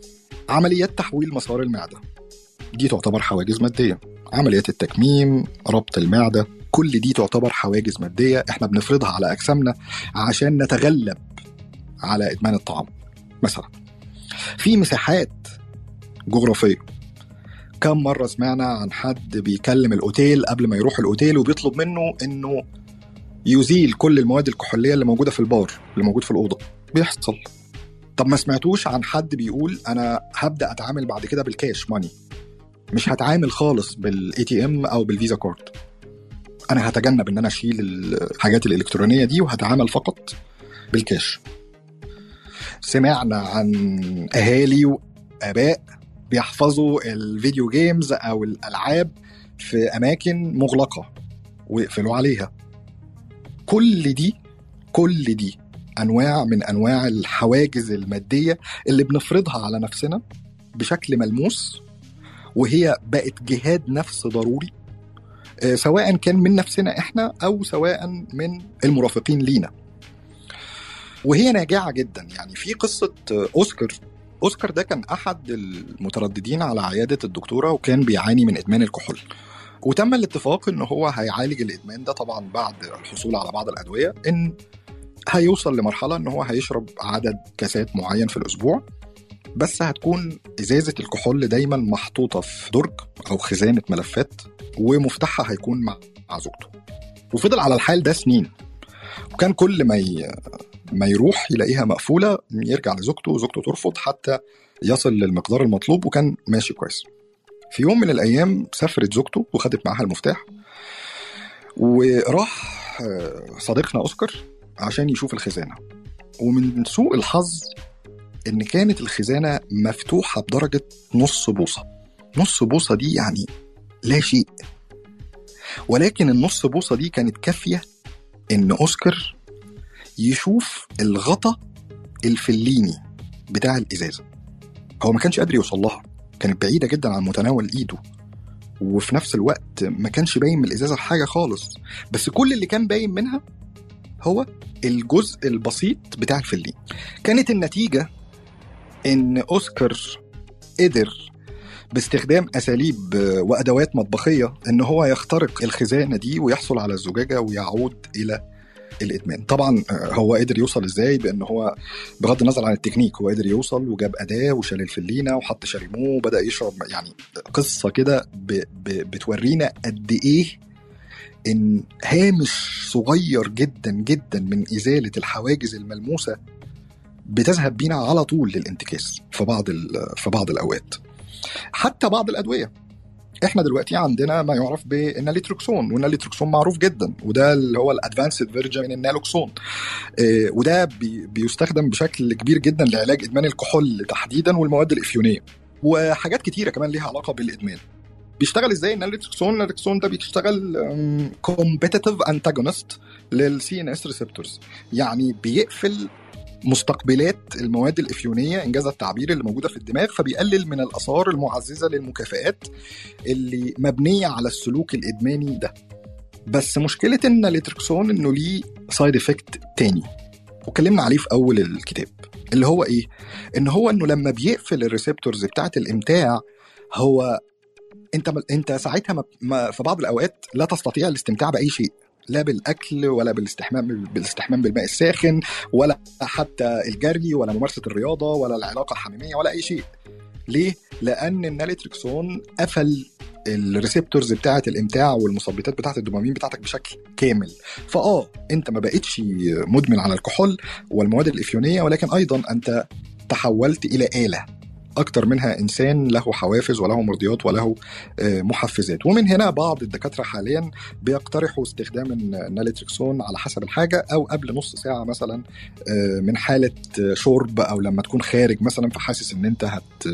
عمليات تحويل مسار المعدة دي تعتبر حواجز مادية عمليات التكميم ربط المعدة كل دي تعتبر حواجز مادية احنا بنفرضها على أجسامنا عشان نتغلب على إدمان الطعام مثلا في مساحات جغرافية كم مرة سمعنا عن حد بيكلم الأوتيل قبل ما يروح الأوتيل وبيطلب منه إنه يزيل كل المواد الكحولية اللي موجودة في البار اللي موجود في الأوضة بيحصل طب ما سمعتوش عن حد بيقول أنا هبدأ أتعامل بعد كده بالكاش ماني مش هتعامل خالص بالاي تي ام او بالفيزا كارد انا هتجنب ان انا اشيل الحاجات الالكترونيه دي وهتعامل فقط بالكاش سمعنا عن اهالي واباء بيحفظوا الفيديو جيمز او الالعاب في اماكن مغلقه ويقفلوا عليها كل دي كل دي انواع من انواع الحواجز الماديه اللي بنفرضها على نفسنا بشكل ملموس وهي بقت جهاد نفس ضروري سواء كان من نفسنا احنا او سواء من المرافقين لينا وهي ناجعه جدا يعني في قصه اوسكار اوسكار ده كان احد المترددين على عياده الدكتوره وكان بيعاني من ادمان الكحول وتم الاتفاق ان هو هيعالج الادمان ده طبعا بعد الحصول على بعض الادويه ان هيوصل لمرحله ان هو هيشرب عدد كاسات معين في الاسبوع بس هتكون ازازه الكحول دايما محطوطه في درج او خزانه ملفات ومفتاحها هيكون مع زوجته وفضل على الحال ده سنين وكان كل ما ي... ما يروح يلاقيها مقفوله يرجع لزوجته وزوجته ترفض حتى يصل للمقدار المطلوب وكان ماشي كويس في يوم من الايام سافرت زوجته وخدت معاها المفتاح وراح صديقنا اوسكار عشان يشوف الخزانه ومن سوء الحظ ان كانت الخزانه مفتوحه بدرجه نص بوصه نص بوصه دي يعني لا شيء ولكن النص بوصه دي كانت كافيه ان اوسكار يشوف الغطا الفليني بتاع الازازه هو ما كانش قادر يوصل لها كانت بعيده جدا عن متناول ايده وفي نفس الوقت ما كانش باين من الازازه حاجه خالص بس كل اللي كان باين منها هو الجزء البسيط بتاع الفلين كانت النتيجه ان اوسكار قدر باستخدام اساليب وادوات مطبخيه ان هو يخترق الخزانه دي ويحصل على الزجاجه ويعود الى الادمان طبعا هو قدر يوصل ازاي بان هو بغض النظر عن التكنيك هو قدر يوصل وجاب اداه وشال الفلينه وحط شاليمو وبدا يشرب يعني قصه كده ب... ب... بتورينا قد ايه ان هامش صغير جدا جدا من ازاله الحواجز الملموسه بتذهب بينا على طول للانتكاس في بعض في بعض الاوقات حتى بعض الادويه احنا دلوقتي عندنا ما يعرف بالناليتروكسون والناليتروكسون معروف جدا وده اللي هو الادفانسد فيرجن من النالوكسون اه وده بي بيستخدم بشكل كبير جدا لعلاج ادمان الكحول تحديدا والمواد الافيونيه وحاجات كتيره كمان ليها علاقه بالادمان بيشتغل ازاي الناليتروكسون الناليتروكسون ده بيشتغل كومبيتيتيف انتاجونست للسي ان اس ريسبتورز يعني بيقفل مستقبلات المواد الافيونيه انجاز التعبير اللي موجوده في الدماغ فبيقلل من الاثار المعززه للمكافئات اللي مبنيه على السلوك الادماني ده بس مشكله الناليتروكسون انه ليه سايد افكت تاني وكلمنا عليه في اول الكتاب اللي هو ايه ان هو انه لما بيقفل الريسبتورز بتاعه الامتاع هو انت انت ساعتها ما في بعض الاوقات لا تستطيع الاستمتاع باي شيء لا بالاكل ولا بالاستحمام بالاستحمام بالماء الساخن ولا حتى الجري ولا ممارسه الرياضه ولا العلاقه الحميميه ولا اي شيء ليه لان الناليتريكسون قفل الريسبتورز بتاعه الامتاع والمثبطات بتاعه الدوبامين بتاعتك بشكل كامل فاه انت ما بقتش مدمن على الكحول والمواد الافيونيه ولكن ايضا انت تحولت الى اله اكتر منها انسان له حوافز وله مرضيات وله محفزات ومن هنا بعض الدكاتره حاليا بيقترحوا استخدام الناليتريكسون على حسب الحاجه او قبل نص ساعه مثلا من حاله شرب او لما تكون خارج مثلا فحاسس ان انت هت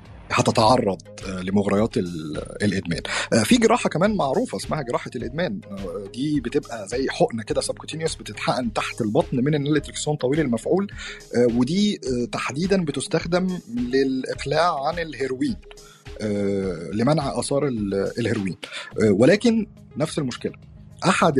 هتتعرض لمغريات الادمان في جراحه كمان معروفه اسمها جراحه الادمان دي بتبقى زي حقنه كده سبكوتينيوس بتتحقن تحت البطن من الناليتريكسون طويل المفعول ودي تحديدا بتستخدم للاقلاع عن الهيروين لمنع اثار الهيروين ولكن نفس المشكله احد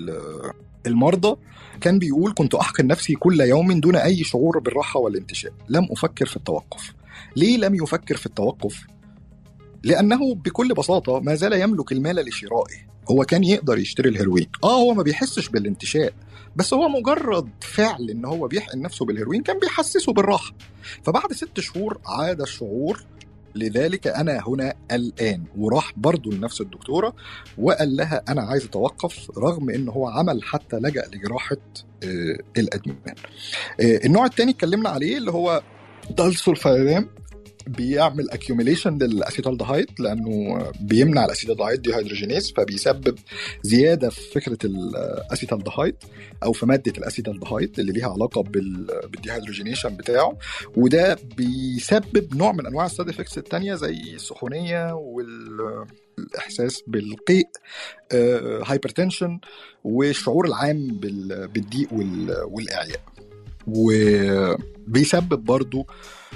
المرضى كان بيقول كنت احقن نفسي كل يوم دون اي شعور بالراحه والانتشاء لم افكر في التوقف ليه لم يفكر في التوقف لانه بكل بساطه ما زال يملك المال لشرائه هو كان يقدر يشتري الهيروين اه هو ما بيحسش بالانتشاء بس هو مجرد فعل ان هو بيحقن نفسه بالهيروين كان بيحسسه بالراحه فبعد ست شهور عاد الشعور لذلك انا هنا الان وراح برضه لنفس الدكتوره وقال لها انا عايز اتوقف رغم ان هو عمل حتى لجا لجراحه آه، الادمان آه، النوع الثاني اتكلمنا عليه اللي هو دالسولفيرام بيعمل اكيوميليشن للاسيتالدهايد لانه بيمنع الاسيتالدهايد دي هيدروجينيز فبيسبب زياده في فكره الاسيتالدهايد او في ماده الاسيتالدهايد اللي ليها علاقه بال- بالديهيدروجينيشن بتاعه وده بيسبب نوع من انواع السايد افكتس الثانيه زي السخونيه والاحساس بالقيء هايبرتنشن والشعور العام بال- بالضيق وال- والاعياء وبيسبب برضو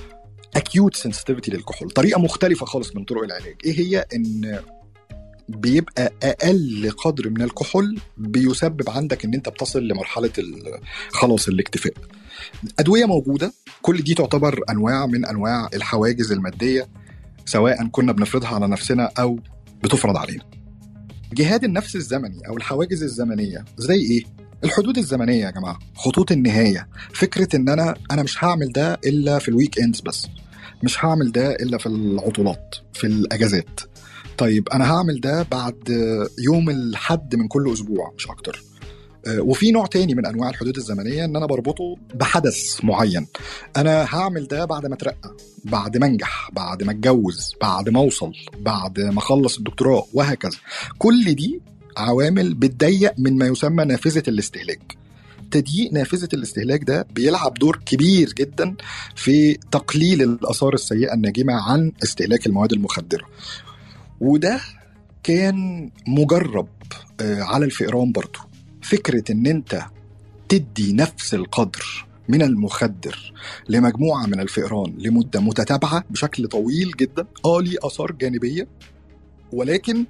اكيوت سنسيتيفيتي للكحول طريقه مختلفه خالص من طرق العلاج ايه هي ان بيبقى اقل قدر من الكحول بيسبب عندك ان انت بتصل لمرحله ال- خلاص الاكتفاء ادويه موجوده كل دي تعتبر انواع من انواع الحواجز الماديه سواء كنا بنفرضها على نفسنا او بتفرض علينا جهاد النفس الزمني او الحواجز الزمنيه زي ايه الحدود الزمنيه يا جماعه خطوط النهايه فكره ان انا انا مش هعمل ده الا في الويك اندز بس مش هعمل ده الا في العطلات في الاجازات طيب انا هعمل ده بعد يوم الحد من كل اسبوع مش اكتر آه، وفي نوع تاني من انواع الحدود الزمنيه ان انا بربطه بحدث معين انا هعمل ده بعد ما اترقى بعد ما انجح بعد ما اتجوز بعد ما اوصل بعد ما اخلص الدكتوراه وهكذا كل دي عوامل بتضيق من ما يسمى نافذه الاستهلاك تضييق نافذه الاستهلاك ده بيلعب دور كبير جدا في تقليل الاثار السيئه الناجمه عن استهلاك المواد المخدره وده كان مجرب آه، على الفئران برضو فكره ان انت تدي نفس القدر من المخدر لمجموعه من الفئران لمده متتابعه بشكل طويل جدا اه ليه اثار جانبيه ولكن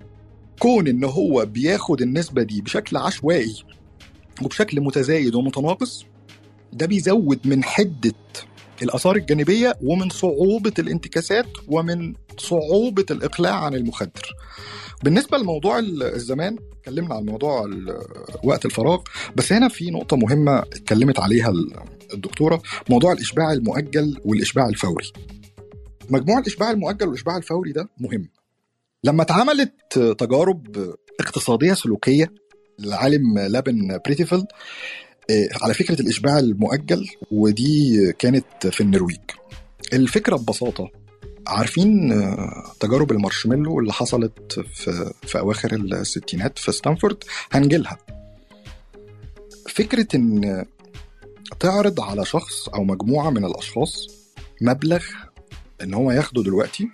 كون ان هو بياخد النسبه دي بشكل عشوائي وبشكل متزايد ومتناقص ده بيزود من حده الاثار الجانبيه ومن صعوبه الانتكاسات ومن صعوبه الاقلاع عن المخدر بالنسبه لموضوع ال- الزمان اتكلمنا عن موضوع ال- وقت الفراغ بس هنا في نقطه مهمه اتكلمت عليها ال- الدكتوره موضوع الاشباع المؤجل والاشباع الفوري مجموع الاشباع المؤجل والاشباع الفوري ده مهم لما اتعملت تجارب اقتصاديه سلوكيه للعالم لابن بريتيفيلد آه، على فكره الاشباع المؤجل ودي كانت في النرويج الفكره ببساطه عارفين آه، تجارب المارشميلو اللي حصلت في في اواخر الستينات في ستانفورد هنجيلها فكره ان تعرض على شخص او مجموعه من الاشخاص مبلغ ان هو ياخده دلوقتي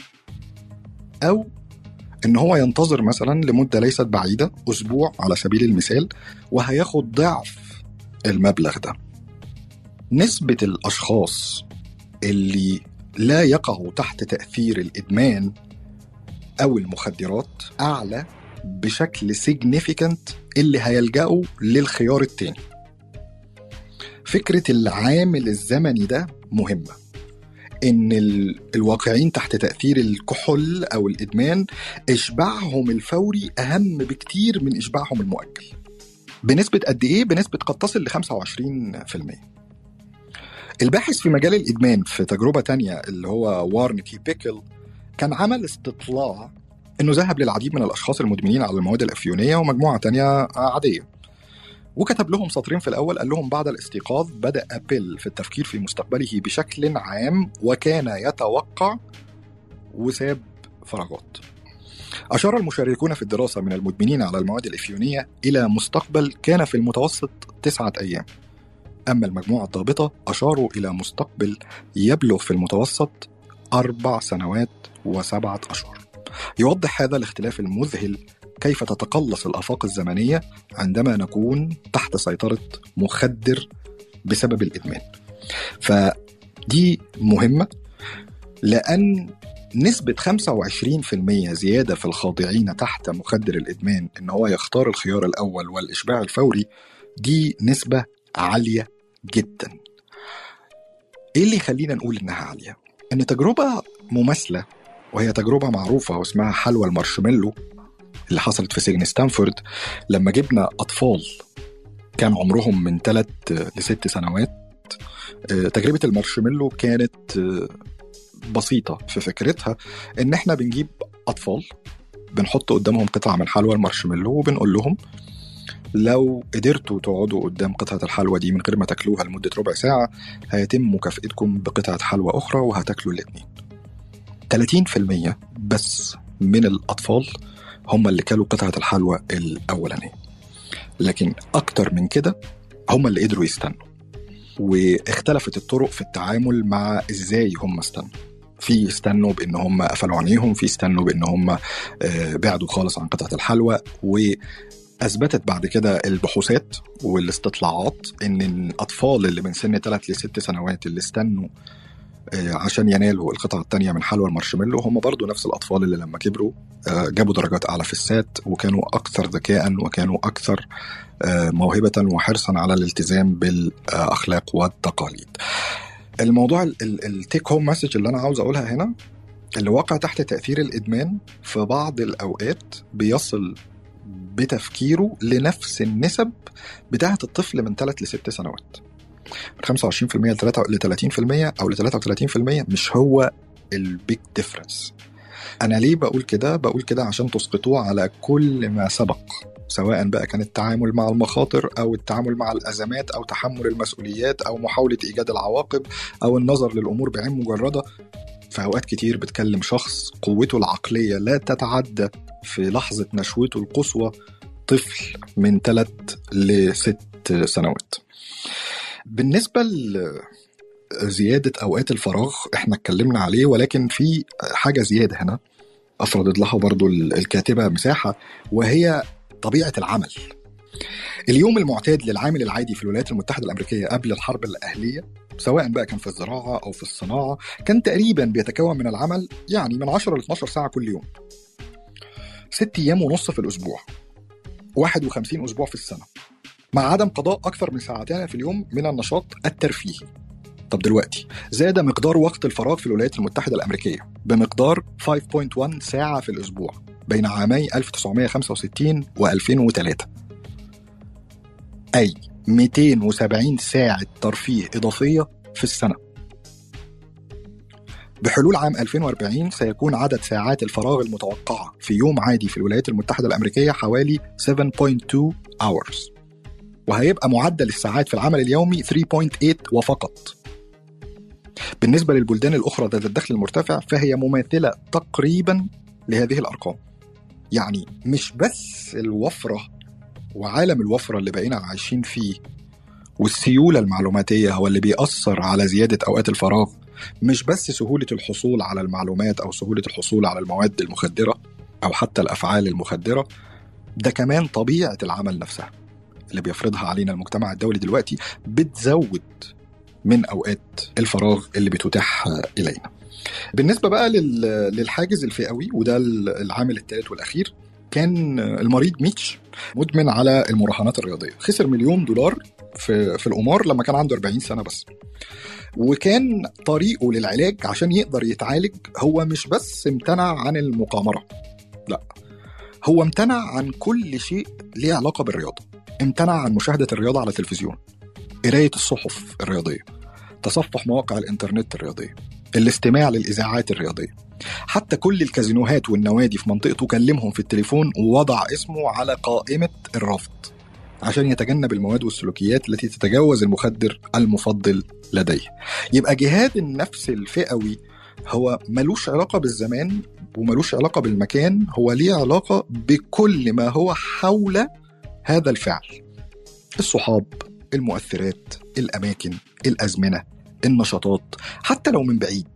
او ان هو ينتظر مثلا لمده ليست بعيده اسبوع على سبيل المثال وهياخد ضعف المبلغ ده نسبه الاشخاص اللي لا يقعوا تحت تاثير الادمان او المخدرات اعلى بشكل سيجنيفيكانت اللي هيلجأوا للخيار التاني فكرة العامل الزمني ده مهمة ان ال- الواقعين تحت تاثير الكحول او الادمان اشباعهم الفوري اهم بكتير من اشباعهم المؤجل بنسبه قد ايه بنسبه قد تصل ل 25% الباحث في مجال الادمان في تجربه تانية اللي هو وارنكي بيكل كان عمل استطلاع انه ذهب للعديد من الاشخاص المدمنين على المواد الافيونيه ومجموعه تانية عاديه وكتب لهم سطرين في الأول قال لهم بعد الاستيقاظ بدأ بيل في التفكير في مستقبله بشكل عام وكان يتوقع وساب فراغات أشار المشاركون في الدراسة من المدمنين على المواد الإفيونية إلى مستقبل كان في المتوسط تسعة أيام أما المجموعة الضابطة أشاروا إلى مستقبل يبلغ في المتوسط أربع سنوات وسبعة أشهر يوضح هذا الاختلاف المذهل كيف تتقلص الآفاق الزمنية عندما نكون تحت سيطرة مخدر بسبب الإدمان فدي مهمة لأن نسبة 25% زيادة في الخاضعين تحت مخدر الإدمان إن هو يختار الخيار الأول والإشباع الفوري دي نسبة عالية جدا إيه اللي يخلينا نقول إنها عالية؟ ان تجربه مماثله وهي تجربه معروفه واسمها حلوى المارشميلو اللي حصلت في سجن ستانفورد لما جبنا اطفال كان عمرهم من ثلاث لست سنوات آه، تجربه المارشميلو كانت آه، بسيطه في فكرتها ان احنا بنجيب اطفال بنحط قدامهم قطعه من حلوى المارشميلو وبنقول لهم لو قدرتوا تقعدوا قدام قطعة الحلوى دي من غير ما تاكلوها لمدة ربع ساعة هيتم مكافئتكم بقطعة حلوى أخرى وهتاكلوا الاتنين 30% بس من الأطفال هم اللي كلوا قطعة الحلوى الأولانية لكن أكتر من كده هم اللي قدروا يستنوا واختلفت الطرق في التعامل مع ازاي هم استنوا في استنوا بان هم قفلوا عينيهم في استنوا بان هم آه، بعدوا خالص عن قطعه الحلوى واثبتت بعد كده البحوثات والاستطلاعات ان الاطفال اللي من سن 3 ل 6 سنوات اللي استنوا آه، عشان ينالوا القطعة الثانية من حلوى المارشميلو هم برضو نفس الأطفال اللي لما كبروا آه، جابوا درجات أعلى في السات وكانوا أكثر ذكاء وكانوا أكثر آه، موهبة وحرصا على الالتزام بالأخلاق والتقاليد الموضوع التيك هوم مسج اللي أنا عاوز أقولها هنا اللي واقع تحت تأثير الإدمان في بعض الأوقات بيصل بتفكيره لنفس النسب بتاعة الطفل من 3 ل 6 سنوات من 25% ل 30% او ل 33% مش هو البيج ديفرنس انا ليه بقول كده بقول كده عشان تسقطوه على كل ما سبق سواء بقى كان التعامل مع المخاطر او التعامل مع الازمات او تحمل المسؤوليات او محاوله ايجاد العواقب او النظر للامور بعين مجرده في اوقات كتير بتكلم شخص قوته العقليه لا تتعدى في لحظه نشوته القصوى طفل من ثلاث لست سنوات بالنسبه لزياده اوقات الفراغ احنا اتكلمنا عليه ولكن في حاجه زياده هنا افرضت لها برضو الكاتبه مساحه وهي طبيعه العمل اليوم المعتاد للعامل العادي في الولايات المتحده الامريكيه قبل الحرب الاهليه سواء بقى كان في الزراعه او في الصناعه كان تقريبا بيتكون من العمل يعني من 10 ل 12 ساعه كل يوم ست ايام ونص في الاسبوع 51 اسبوع في السنه مع عدم قضاء أكثر من ساعتين في اليوم من النشاط الترفيهي طب دلوقتي زاد مقدار وقت الفراغ في الولايات المتحدة الأمريكية بمقدار 5.1 ساعة في الأسبوع بين عامي 1965 و 2003 أي 270 ساعة ترفيه إضافية في السنة بحلول عام 2040 سيكون عدد ساعات الفراغ المتوقعة في يوم عادي في الولايات المتحدة الأمريكية حوالي 7.2 hours وهيبقى معدل الساعات في العمل اليومي 3.8 وفقط بالنسبة للبلدان الأخرى ذات الدخل المرتفع فهي مماثلة تقريبا لهذه الأرقام يعني مش بس الوفرة وعالم الوفرة اللي بقينا عايشين فيه والسيولة المعلوماتية هو اللي بيأثر على زيادة أوقات الفراغ مش بس سهولة الحصول على المعلومات أو سهولة الحصول على المواد المخدرة أو حتى الأفعال المخدرة ده كمان طبيعة العمل نفسها اللي بيفرضها علينا المجتمع الدولي دلوقتي بتزود من اوقات الفراغ اللي بتتاح الينا. بالنسبه بقى للحاجز الفئوي وده العامل الثالث والاخير كان المريض ميتش مدمن على المراهنات الرياضيه خسر مليون دولار في في القمار لما كان عنده 40 سنه بس وكان طريقه للعلاج عشان يقدر يتعالج هو مش بس امتنع عن المقامره لا هو امتنع عن كل شيء ليه علاقه بالرياضه امتنع عن مشاهدة الرياضة على التلفزيون قراية الصحف الرياضية تصفح مواقع الإنترنت الرياضية الاستماع للإذاعات الرياضية حتى كل الكازينوهات والنوادي في منطقته كلمهم في التليفون ووضع اسمه على قائمة الرفض عشان يتجنب المواد والسلوكيات التي تتجاوز المخدر المفضل لديه يبقى جهاد النفس الفئوي هو ملوش علاقة بالزمان وملوش علاقة بالمكان هو ليه علاقة بكل ما هو حول هذا الفعل الصحاب المؤثرات الاماكن الازمنه النشاطات حتى لو من بعيد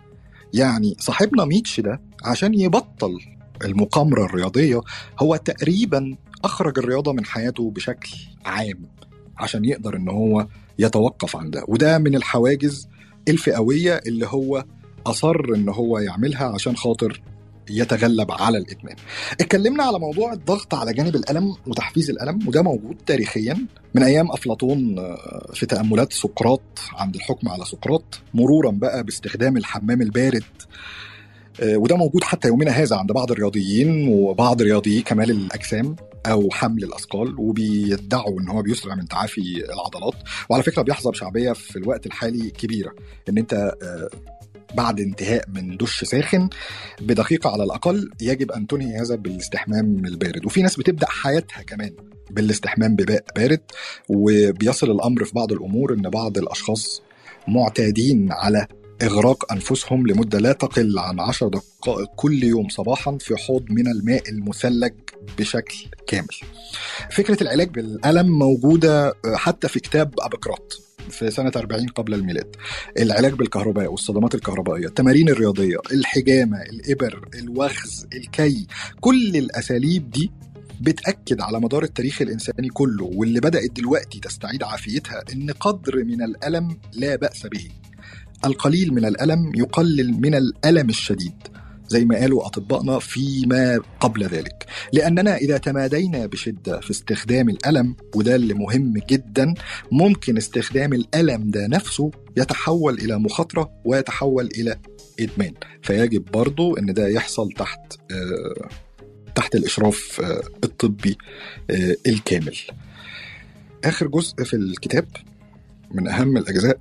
يعني صاحبنا ميتش ده عشان يبطل المقامرة الرياضية هو تقريبا أخرج الرياضة من حياته بشكل عام عشان يقدر إن هو يتوقف عن ده وده من الحواجز الفئوية اللي هو أصر إن هو يعملها عشان خاطر يتغلب على الادمان. اتكلمنا على موضوع الضغط على جانب الالم وتحفيز الالم وده موجود تاريخيا من ايام افلاطون آه، في تاملات سقراط عند الحكم على سقراط مرورا بقى باستخدام الحمام البارد آه، وده موجود حتى يومنا هذا عند بعض الرياضيين وبعض رياضيي كمال الاجسام او حمل الاثقال وبيدعوا ان هو بيسرع من تعافي العضلات وعلى فكره بيحظى بشعبيه في الوقت الحالي كبيره ان انت آه، بعد انتهاء من دش ساخن بدقيقه على الاقل يجب ان تنهي هذا بالاستحمام البارد وفي ناس بتبدا حياتها كمان بالاستحمام بماء بارد وبيصل الامر في بعض الامور ان بعض الاشخاص معتادين على إغراق أنفسهم لمدة لا تقل عن عشر دقائق كل يوم صباحا في حوض من الماء المثلج بشكل كامل فكرة العلاج بالألم موجودة حتى في كتاب أبقراط في سنة 40 قبل الميلاد العلاج بالكهرباء والصدمات الكهربائية التمارين الرياضية الحجامة الإبر الوخز الكي كل الأساليب دي بتأكد على مدار التاريخ الإنساني كله واللي بدأت دلوقتي تستعيد عافيتها إن قدر من الألم لا بأس به القليل من الألم يقلل من الألم الشديد زي ما قالوا أطبائنا فيما قبل ذلك لأننا إذا تمادينا بشدة في استخدام الألم وده اللي مهم جدا ممكن استخدام الألم ده نفسه يتحول إلى مخاطرة ويتحول إلى إدمان فيجب برضو أن ده يحصل تحت آه تحت الإشراف آه الطبي آه الكامل آخر جزء في الكتاب من أهم الأجزاء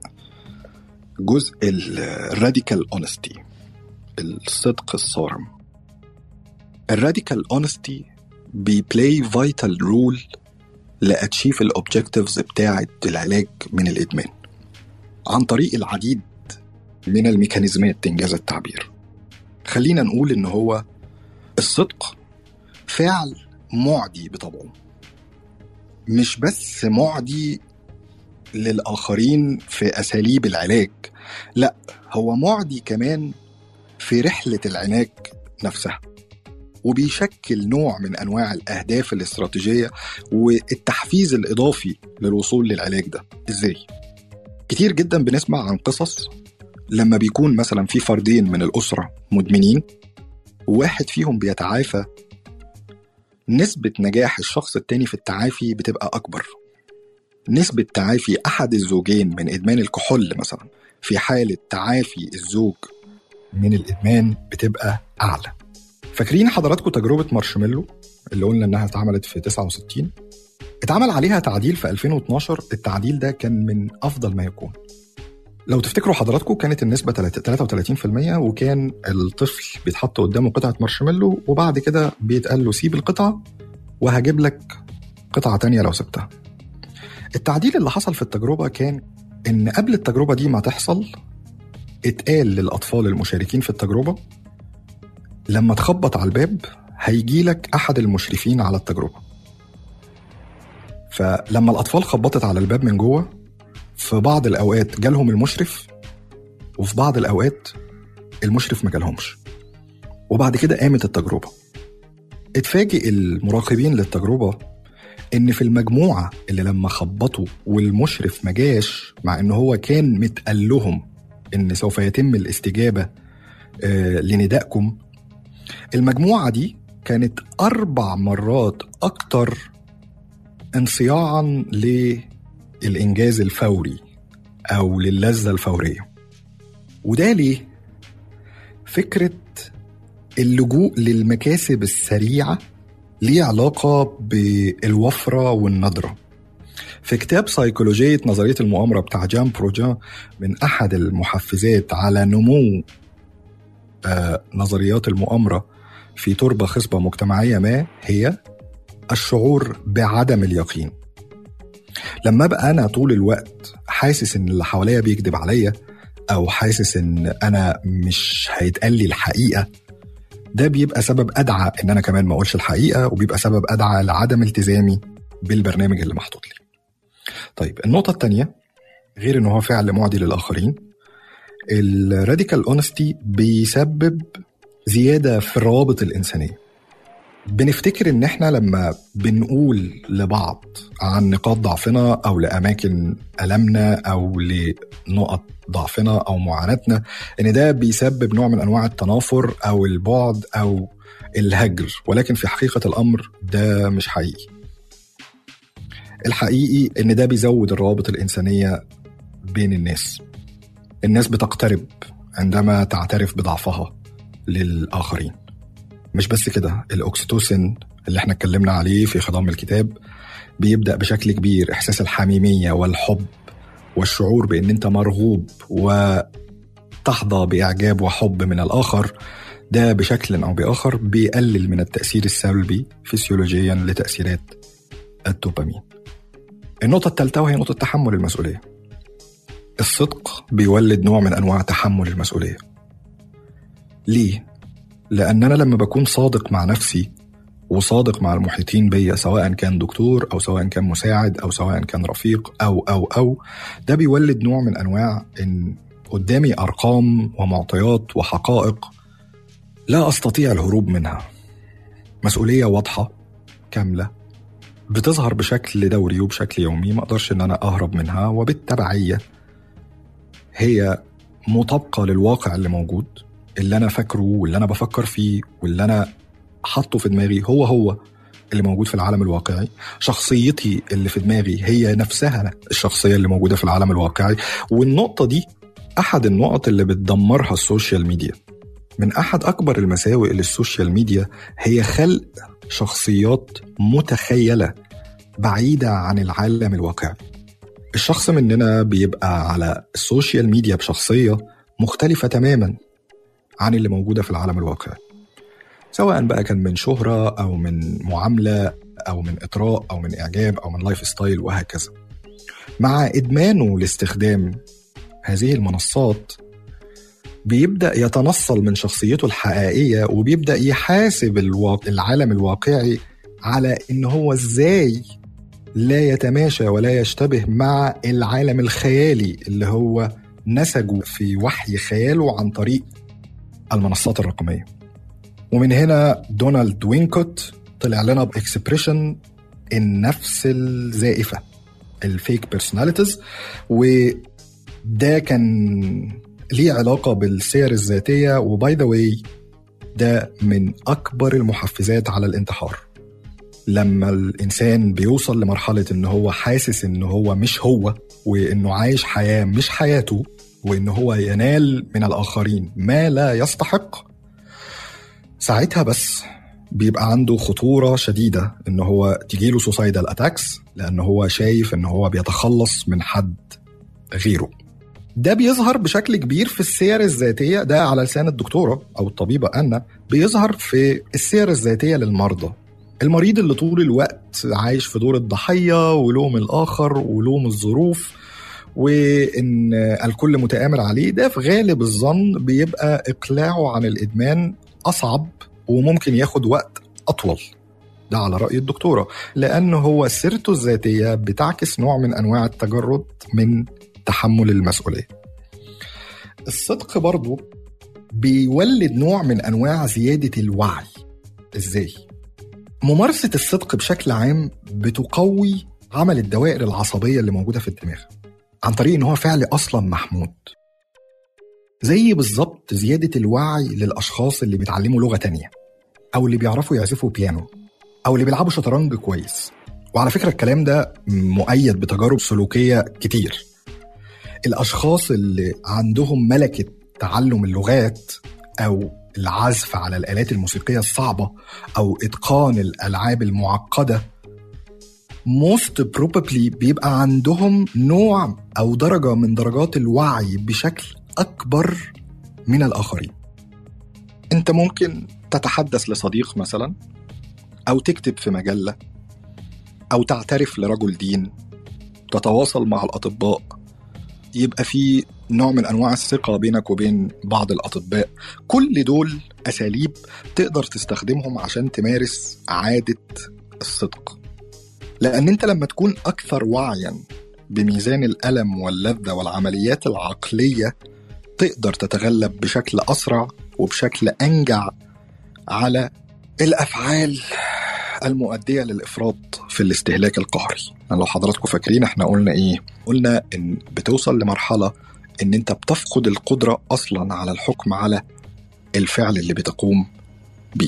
جزء الراديكال اونستي الصدق الصارم الراديكال اونستي بيبلاي فايتال رول لاتشيف الاوبجكتيفز بتاعه العلاج من الادمان عن طريق العديد من الميكانيزمات انجاز التعبير خلينا نقول ان هو الصدق فعل معدي بطبعه مش بس معدي للآخرين في أساليب العلاج لا هو معدي كمان في رحلة العلاج نفسها وبيشكل نوع من أنواع الأهداف الاستراتيجية والتحفيز الإضافي للوصول للعلاج ده إزاي؟ كتير جدا بنسمع عن قصص لما بيكون مثلا في فردين من الأسرة مدمنين وواحد فيهم بيتعافى نسبة نجاح الشخص التاني في التعافي بتبقى أكبر نسبة تعافي أحد الزوجين من إدمان الكحول مثلا في حالة تعافي الزوج من الإدمان بتبقى أعلى فاكرين حضراتكم تجربة مارشميلو اللي قلنا إنها اتعملت في 69 اتعمل عليها تعديل في 2012 التعديل ده كان من أفضل ما يكون لو تفتكروا حضراتكم كانت النسبة 33% وكان الطفل بيتحط قدامه قطعة مارشميلو وبعد كده بيتقال له سيب القطعة وهجيب لك قطعة تانية لو سبتها التعديل اللي حصل في التجربة كان إن قبل التجربة دي ما تحصل اتقال للأطفال المشاركين في التجربة لما تخبط على الباب هيجي لك أحد المشرفين على التجربة فلما الأطفال خبطت على الباب من جوه في بعض الأوقات جالهم المشرف وفي بعض الأوقات المشرف ما جالهمش وبعد كده قامت التجربة اتفاجئ المراقبين للتجربة ان في المجموعه اللي لما خبطوا والمشرف ما جاش مع ان هو كان متقال لهم ان سوف يتم الاستجابه آه لندائكم المجموعه دي كانت اربع مرات اكتر انصياعا للانجاز الفوري او للذه الفوريه وده ليه فكره اللجوء للمكاسب السريعه ليه علاقة بالوفرة والندرة في كتاب سيكولوجية نظرية المؤامرة بتاع جان بروجان من أحد المحفزات على نمو آه نظريات المؤامرة في تربة خصبة مجتمعية ما هي الشعور بعدم اليقين لما ابقى انا طول الوقت حاسس ان اللي حواليا بيكذب عليا او حاسس ان انا مش هيتقال لي الحقيقه ده بيبقى سبب ادعى ان انا كمان ما اقولش الحقيقه وبيبقى سبب ادعى لعدم التزامي بالبرنامج اللي محطوط لي. طيب النقطه الثانيه غير ان هو فعل معدي للاخرين الراديكال اونستي بيسبب زياده في الروابط الانسانيه. بنفتكر ان احنا لما بنقول لبعض عن نقاط ضعفنا او لاماكن المنا او لنقط ضعفنا او معاناتنا ان ده بيسبب نوع من انواع التنافر او البعد او الهجر ولكن في حقيقه الامر ده مش حقيقي الحقيقي ان ده بيزود الروابط الانسانيه بين الناس الناس بتقترب عندما تعترف بضعفها للاخرين مش بس كده الاوكسيتوسين اللي احنا اتكلمنا عليه في خضم الكتاب بيبدا بشكل كبير احساس الحميميه والحب والشعور بان انت مرغوب وتحظى باعجاب وحب من الاخر ده بشكل او باخر بيقلل من التاثير السلبي فسيولوجيا لتاثيرات الدوبامين النقطه الثالثه وهي نقطه تحمل المسؤوليه الصدق بيولد نوع من انواع تحمل المسؤوليه ليه لان انا لما بكون صادق مع نفسي وصادق مع المحيطين بيا سواء كان دكتور او سواء كان مساعد او سواء كان رفيق او او او ده بيولد نوع من انواع ان قدامي ارقام ومعطيات وحقائق لا استطيع الهروب منها مسؤوليه واضحه كامله بتظهر بشكل دوري وبشكل يومي ما اقدرش ان انا اهرب منها وبالتبعيه هي مطابقه للواقع اللي موجود اللي انا فاكره واللي انا بفكر فيه واللي انا حاطه في دماغي هو هو اللي موجود في العالم الواقعي شخصيتي اللي في دماغي هي نفسها الشخصيه اللي موجوده في العالم الواقعي والنقطه دي احد النقط اللي بتدمرها السوشيال ميديا من احد اكبر المساوئ للسوشيال ميديا هي خلق شخصيات متخيله بعيده عن العالم الواقعي الشخص مننا بيبقى على السوشيال ميديا بشخصيه مختلفه تماما عن اللي موجوده في العالم الواقعي سواء بقى كان من شهرة أو من معاملة أو من إطراء أو من إعجاب أو من لايف ستايل وهكذا مع إدمانه لاستخدام هذه المنصات بيبدأ يتنصل من شخصيته الحقيقية وبيبدأ يحاسب الواقع العالم الواقعي على إن هو إزاي لا يتماشى ولا يشتبه مع العالم الخيالي اللي هو نسجه في وحي خياله عن طريق المنصات الرقميه ومن هنا دونالد وينكوت طلع لنا باكسبريشن النفس الزائفه الفيك بيرسوناليتيز وده كان ليه علاقه بالسير الذاتيه وباي ذا واي ده من اكبر المحفزات على الانتحار لما الانسان بيوصل لمرحله ان هو حاسس ان هو مش هو وانه عايش حياه مش حياته وان هو ينال من الاخرين ما لا يستحق ساعتها بس بيبقى عنده خطوره شديده ان هو تجيله سوسايدال اتاكس لان هو شايف ان هو بيتخلص من حد غيره ده بيظهر بشكل كبير في السير الذاتيه ده على لسان الدكتوره او الطبيبه انا بيظهر في السير الذاتيه للمرضى المريض اللي طول الوقت عايش في دور الضحيه ولوم الاخر ولوم الظروف وان الكل متآمر عليه ده في غالب الظن بيبقى اقلاعه عن الادمان اصعب وممكن ياخد وقت اطول ده على راي الدكتوره لان هو سيرته الذاتيه بتعكس نوع من انواع التجرد من تحمل المسؤوليه الصدق برضه بيولد نوع من انواع زياده الوعي ازاي ممارسه الصدق بشكل عام بتقوي عمل الدوائر العصبيه اللي موجوده في الدماغ عن طريق ان هو فعل اصلا محمود زي بالظبط زيادة الوعي للأشخاص اللي بيتعلموا لغة تانية أو اللي بيعرفوا يعزفوا بيانو أو اللي بيلعبوا شطرنج كويس وعلى فكرة الكلام ده مؤيد بتجارب سلوكية كتير الأشخاص اللي عندهم ملكة تعلم اللغات أو العزف على الآلات الموسيقية الصعبة أو إتقان الألعاب المعقدة most probably بيبقى عندهم نوع أو درجة من درجات الوعي بشكل أكبر من الآخرين أنت ممكن تتحدث لصديق مثلا أو تكتب في مجلة أو تعترف لرجل دين تتواصل مع الأطباء يبقى في نوع من أنواع الثقة بينك وبين بعض الأطباء كل دول أساليب تقدر تستخدمهم عشان تمارس عادة الصدق لأن أنت لما تكون أكثر وعيا بميزان الألم واللذة والعمليات العقلية تقدر تتغلب بشكل أسرع وبشكل أنجع على الافعال المؤديه للافراط في الاستهلاك القهري يعني لو حضراتكم فاكرين احنا قلنا ايه قلنا ان بتوصل لمرحله ان انت بتفقد القدره اصلا على الحكم على الفعل اللي بتقوم بيه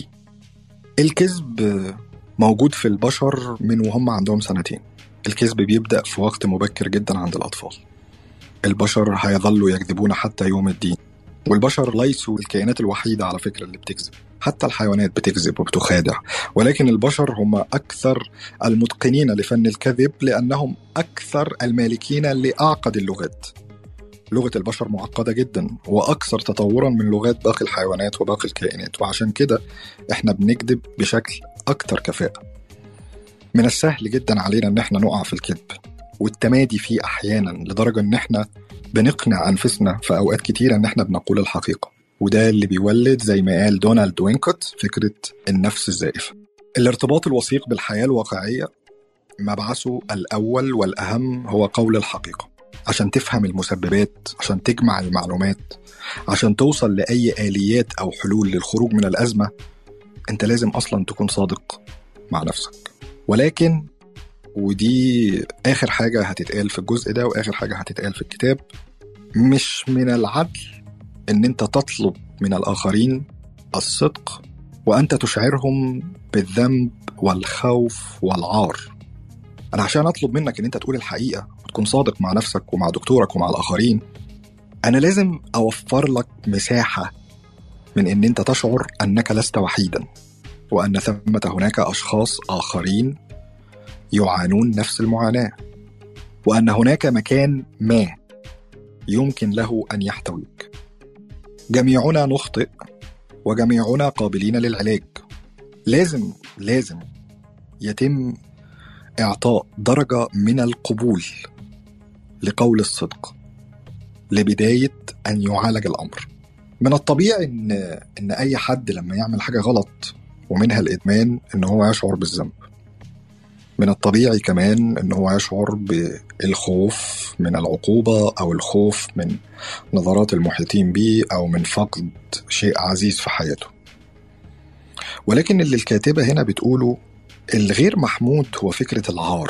الكذب موجود في البشر من وهم عندهم سنتين الكذب بيبدا في وقت مبكر جدا عند الاطفال البشر هيظلوا يكذبون حتى يوم الدين والبشر ليسوا الكائنات الوحيدة على فكرة اللي بتكذب حتى الحيوانات بتكذب وبتخادع ولكن البشر هم أكثر المتقنين لفن الكذب لأنهم أكثر المالكين لأعقد اللغات لغة البشر معقدة جدا وأكثر تطورا من لغات باقي الحيوانات وباقي الكائنات وعشان كده إحنا بنكذب بشكل أكثر كفاءة من السهل جدا علينا إن إحنا نقع في الكذب والتمادي فيه أحيانا لدرجة إن إحنا بنقنع أنفسنا في أوقات كتيرة إن إحنا بنقول الحقيقة وده اللي بيولد زي ما قال دونالد وينكوت فكرة النفس الزائفة الارتباط الوثيق بالحياة الواقعية مبعثه الأول والأهم هو قول الحقيقة عشان تفهم المسببات عشان تجمع المعلومات عشان توصل لأي آليات أو حلول للخروج من الأزمة أنت لازم أصلا تكون صادق مع نفسك ولكن ودي آخر حاجة هتتقال في الجزء ده وآخر حاجة هتتقال في الكتاب مش من العدل إن أنت تطلب من الآخرين الصدق وأنت تشعرهم بالذنب والخوف والعار أنا عشان أطلب منك إن أنت تقول الحقيقة وتكون صادق مع نفسك ومع دكتورك ومع الآخرين أنا لازم أوفر لك مساحة من إن أنت تشعر أنك لست وحيدا وأن ثمة هناك أشخاص آخرين يعانون نفس المعاناة وأن هناك مكان ما يمكن له أن يحتويك جميعنا نخطئ وجميعنا قابلين للعلاج لازم لازم يتم إعطاء درجة من القبول لقول الصدق لبداية أن يعالج الأمر من الطبيعي إن إن أي حد لما يعمل حاجة غلط ومنها الإدمان إن هو يشعر بالذنب من الطبيعي كمان ان هو يشعر بالخوف من العقوبه او الخوف من نظرات المحيطين به او من فقد شيء عزيز في حياته ولكن اللي الكاتبه هنا بتقوله الغير محمود هو فكره العار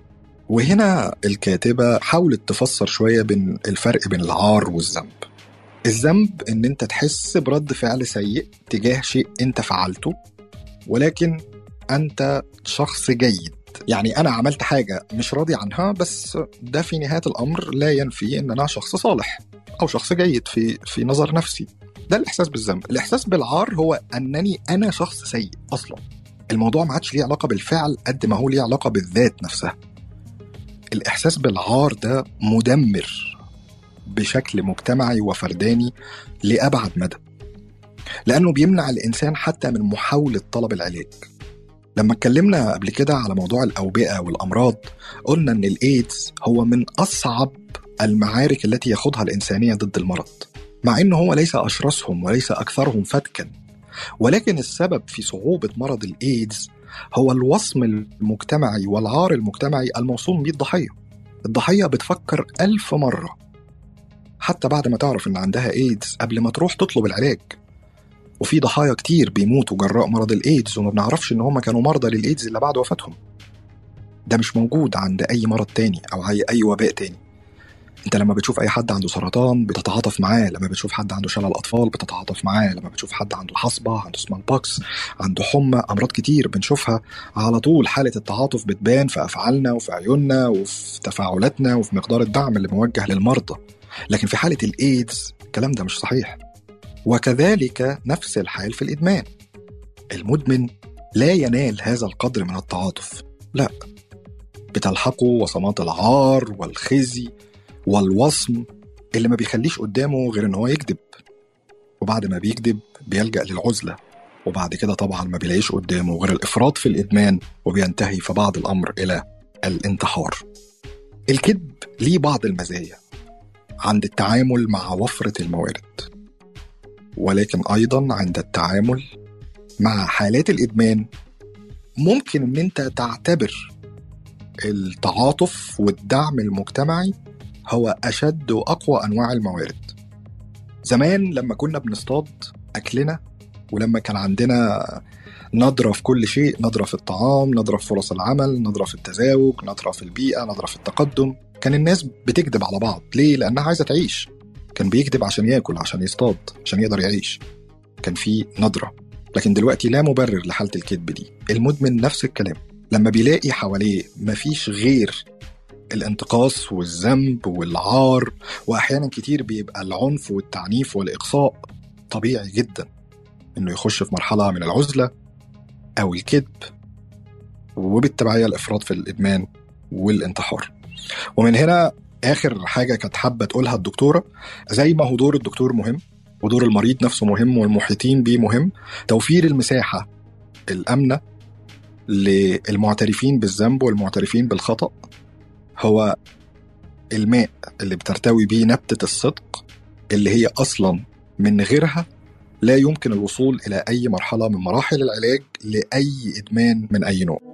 وهنا الكاتبه حاولت تفسر شويه بين الفرق بين العار والذنب الذنب ان انت تحس برد فعل سيء تجاه شيء انت فعلته ولكن انت شخص جيد يعني انا عملت حاجه مش راضي عنها بس ده في نهايه الامر لا ينفي ان انا شخص صالح او شخص جيد في في نظر نفسي ده الاحساس بالذنب الاحساس بالعار هو انني انا شخص سيء اصلا الموضوع ما عادش ليه علاقه بالفعل قد ما هو ليه علاقه بالذات نفسها الاحساس بالعار ده مدمر بشكل مجتمعي وفرداني لابعد مدى لانه بيمنع الانسان حتى من محاوله طلب العلاج لما اتكلمنا قبل كده على موضوع الأوبئة والأمراض قلنا إن الإيدز هو من أصعب المعارك التي يخوضها الإنسانية ضد المرض مع إنه هو ليس أشرسهم وليس أكثرهم فتكا ولكن السبب في صعوبة مرض الإيدز هو الوصم المجتمعي والعار المجتمعي الموصوم به الضحية الضحية بتفكر ألف مرة حتى بعد ما تعرف إن عندها إيدز قبل ما تروح تطلب العلاج وفي ضحايا كتير بيموتوا جراء مرض الايدز وما بنعرفش ان هم كانوا مرضى للايدز الا بعد وفاتهم ده مش موجود عند اي مرض تاني او اي اي وباء تاني انت لما بتشوف اي حد عنده سرطان بتتعاطف معاه لما بتشوف حد عنده شلل اطفال بتتعاطف معاه لما بتشوف حد عنده حصبه عنده سمال بوكس عنده حمى امراض كتير بنشوفها على طول حاله التعاطف بتبان في افعالنا وفي عيوننا وفي تفاعلاتنا وفي مقدار الدعم اللي موجه للمرضى لكن في حاله الايدز الكلام ده مش صحيح وكذلك نفس الحال في الادمان المدمن لا ينال هذا القدر من التعاطف لا بتلحقه وصمات العار والخزي والوصم اللي ما بيخليش قدامه غير ان هو يكذب وبعد ما بيكذب بيلجأ للعزلة وبعد كده طبعا ما بيلاقيش قدامه غير الإفراط في الإدمان وبينتهي في بعض الأمر إلى الانتحار الكذب ليه بعض المزايا عند التعامل مع وفرة الموارد ولكن أيضا عند التعامل مع حالات الإدمان ممكن إن أنت تعتبر التعاطف والدعم المجتمعي هو أشد وأقوى أنواع الموارد زمان لما كنا بنصطاد أكلنا ولما كان عندنا نظرة في كل شيء نظرة في الطعام نظرة في فرص العمل نظرة في التزاوج نظرة في البيئة نظرة في التقدم كان الناس بتكذب على بعض ليه؟ لأنها عايزة تعيش كان بيكذب عشان ياكل عشان يصطاد عشان يقدر يعيش كان في نظرة لكن دلوقتي لا مبرر لحالة الكذب دي المدمن نفس الكلام لما بيلاقي حواليه مفيش غير الانتقاص والذنب والعار واحيانا كتير بيبقى العنف والتعنيف والاقصاء طبيعي جدا انه يخش في مرحله من العزله او الكذب وبالتبعيه الافراط في الادمان والانتحار ومن هنا اخر حاجه كانت حابه تقولها الدكتوره زي ما هو دور الدكتور مهم ودور المريض نفسه مهم والمحيطين بيه مهم توفير المساحه الامنه للمعترفين بالذنب والمعترفين بالخطأ هو الماء اللي بترتوي بيه نبتة الصدق اللي هي أصلا من غيرها لا يمكن الوصول إلى أي مرحلة من مراحل العلاج لأي إدمان من أي نوع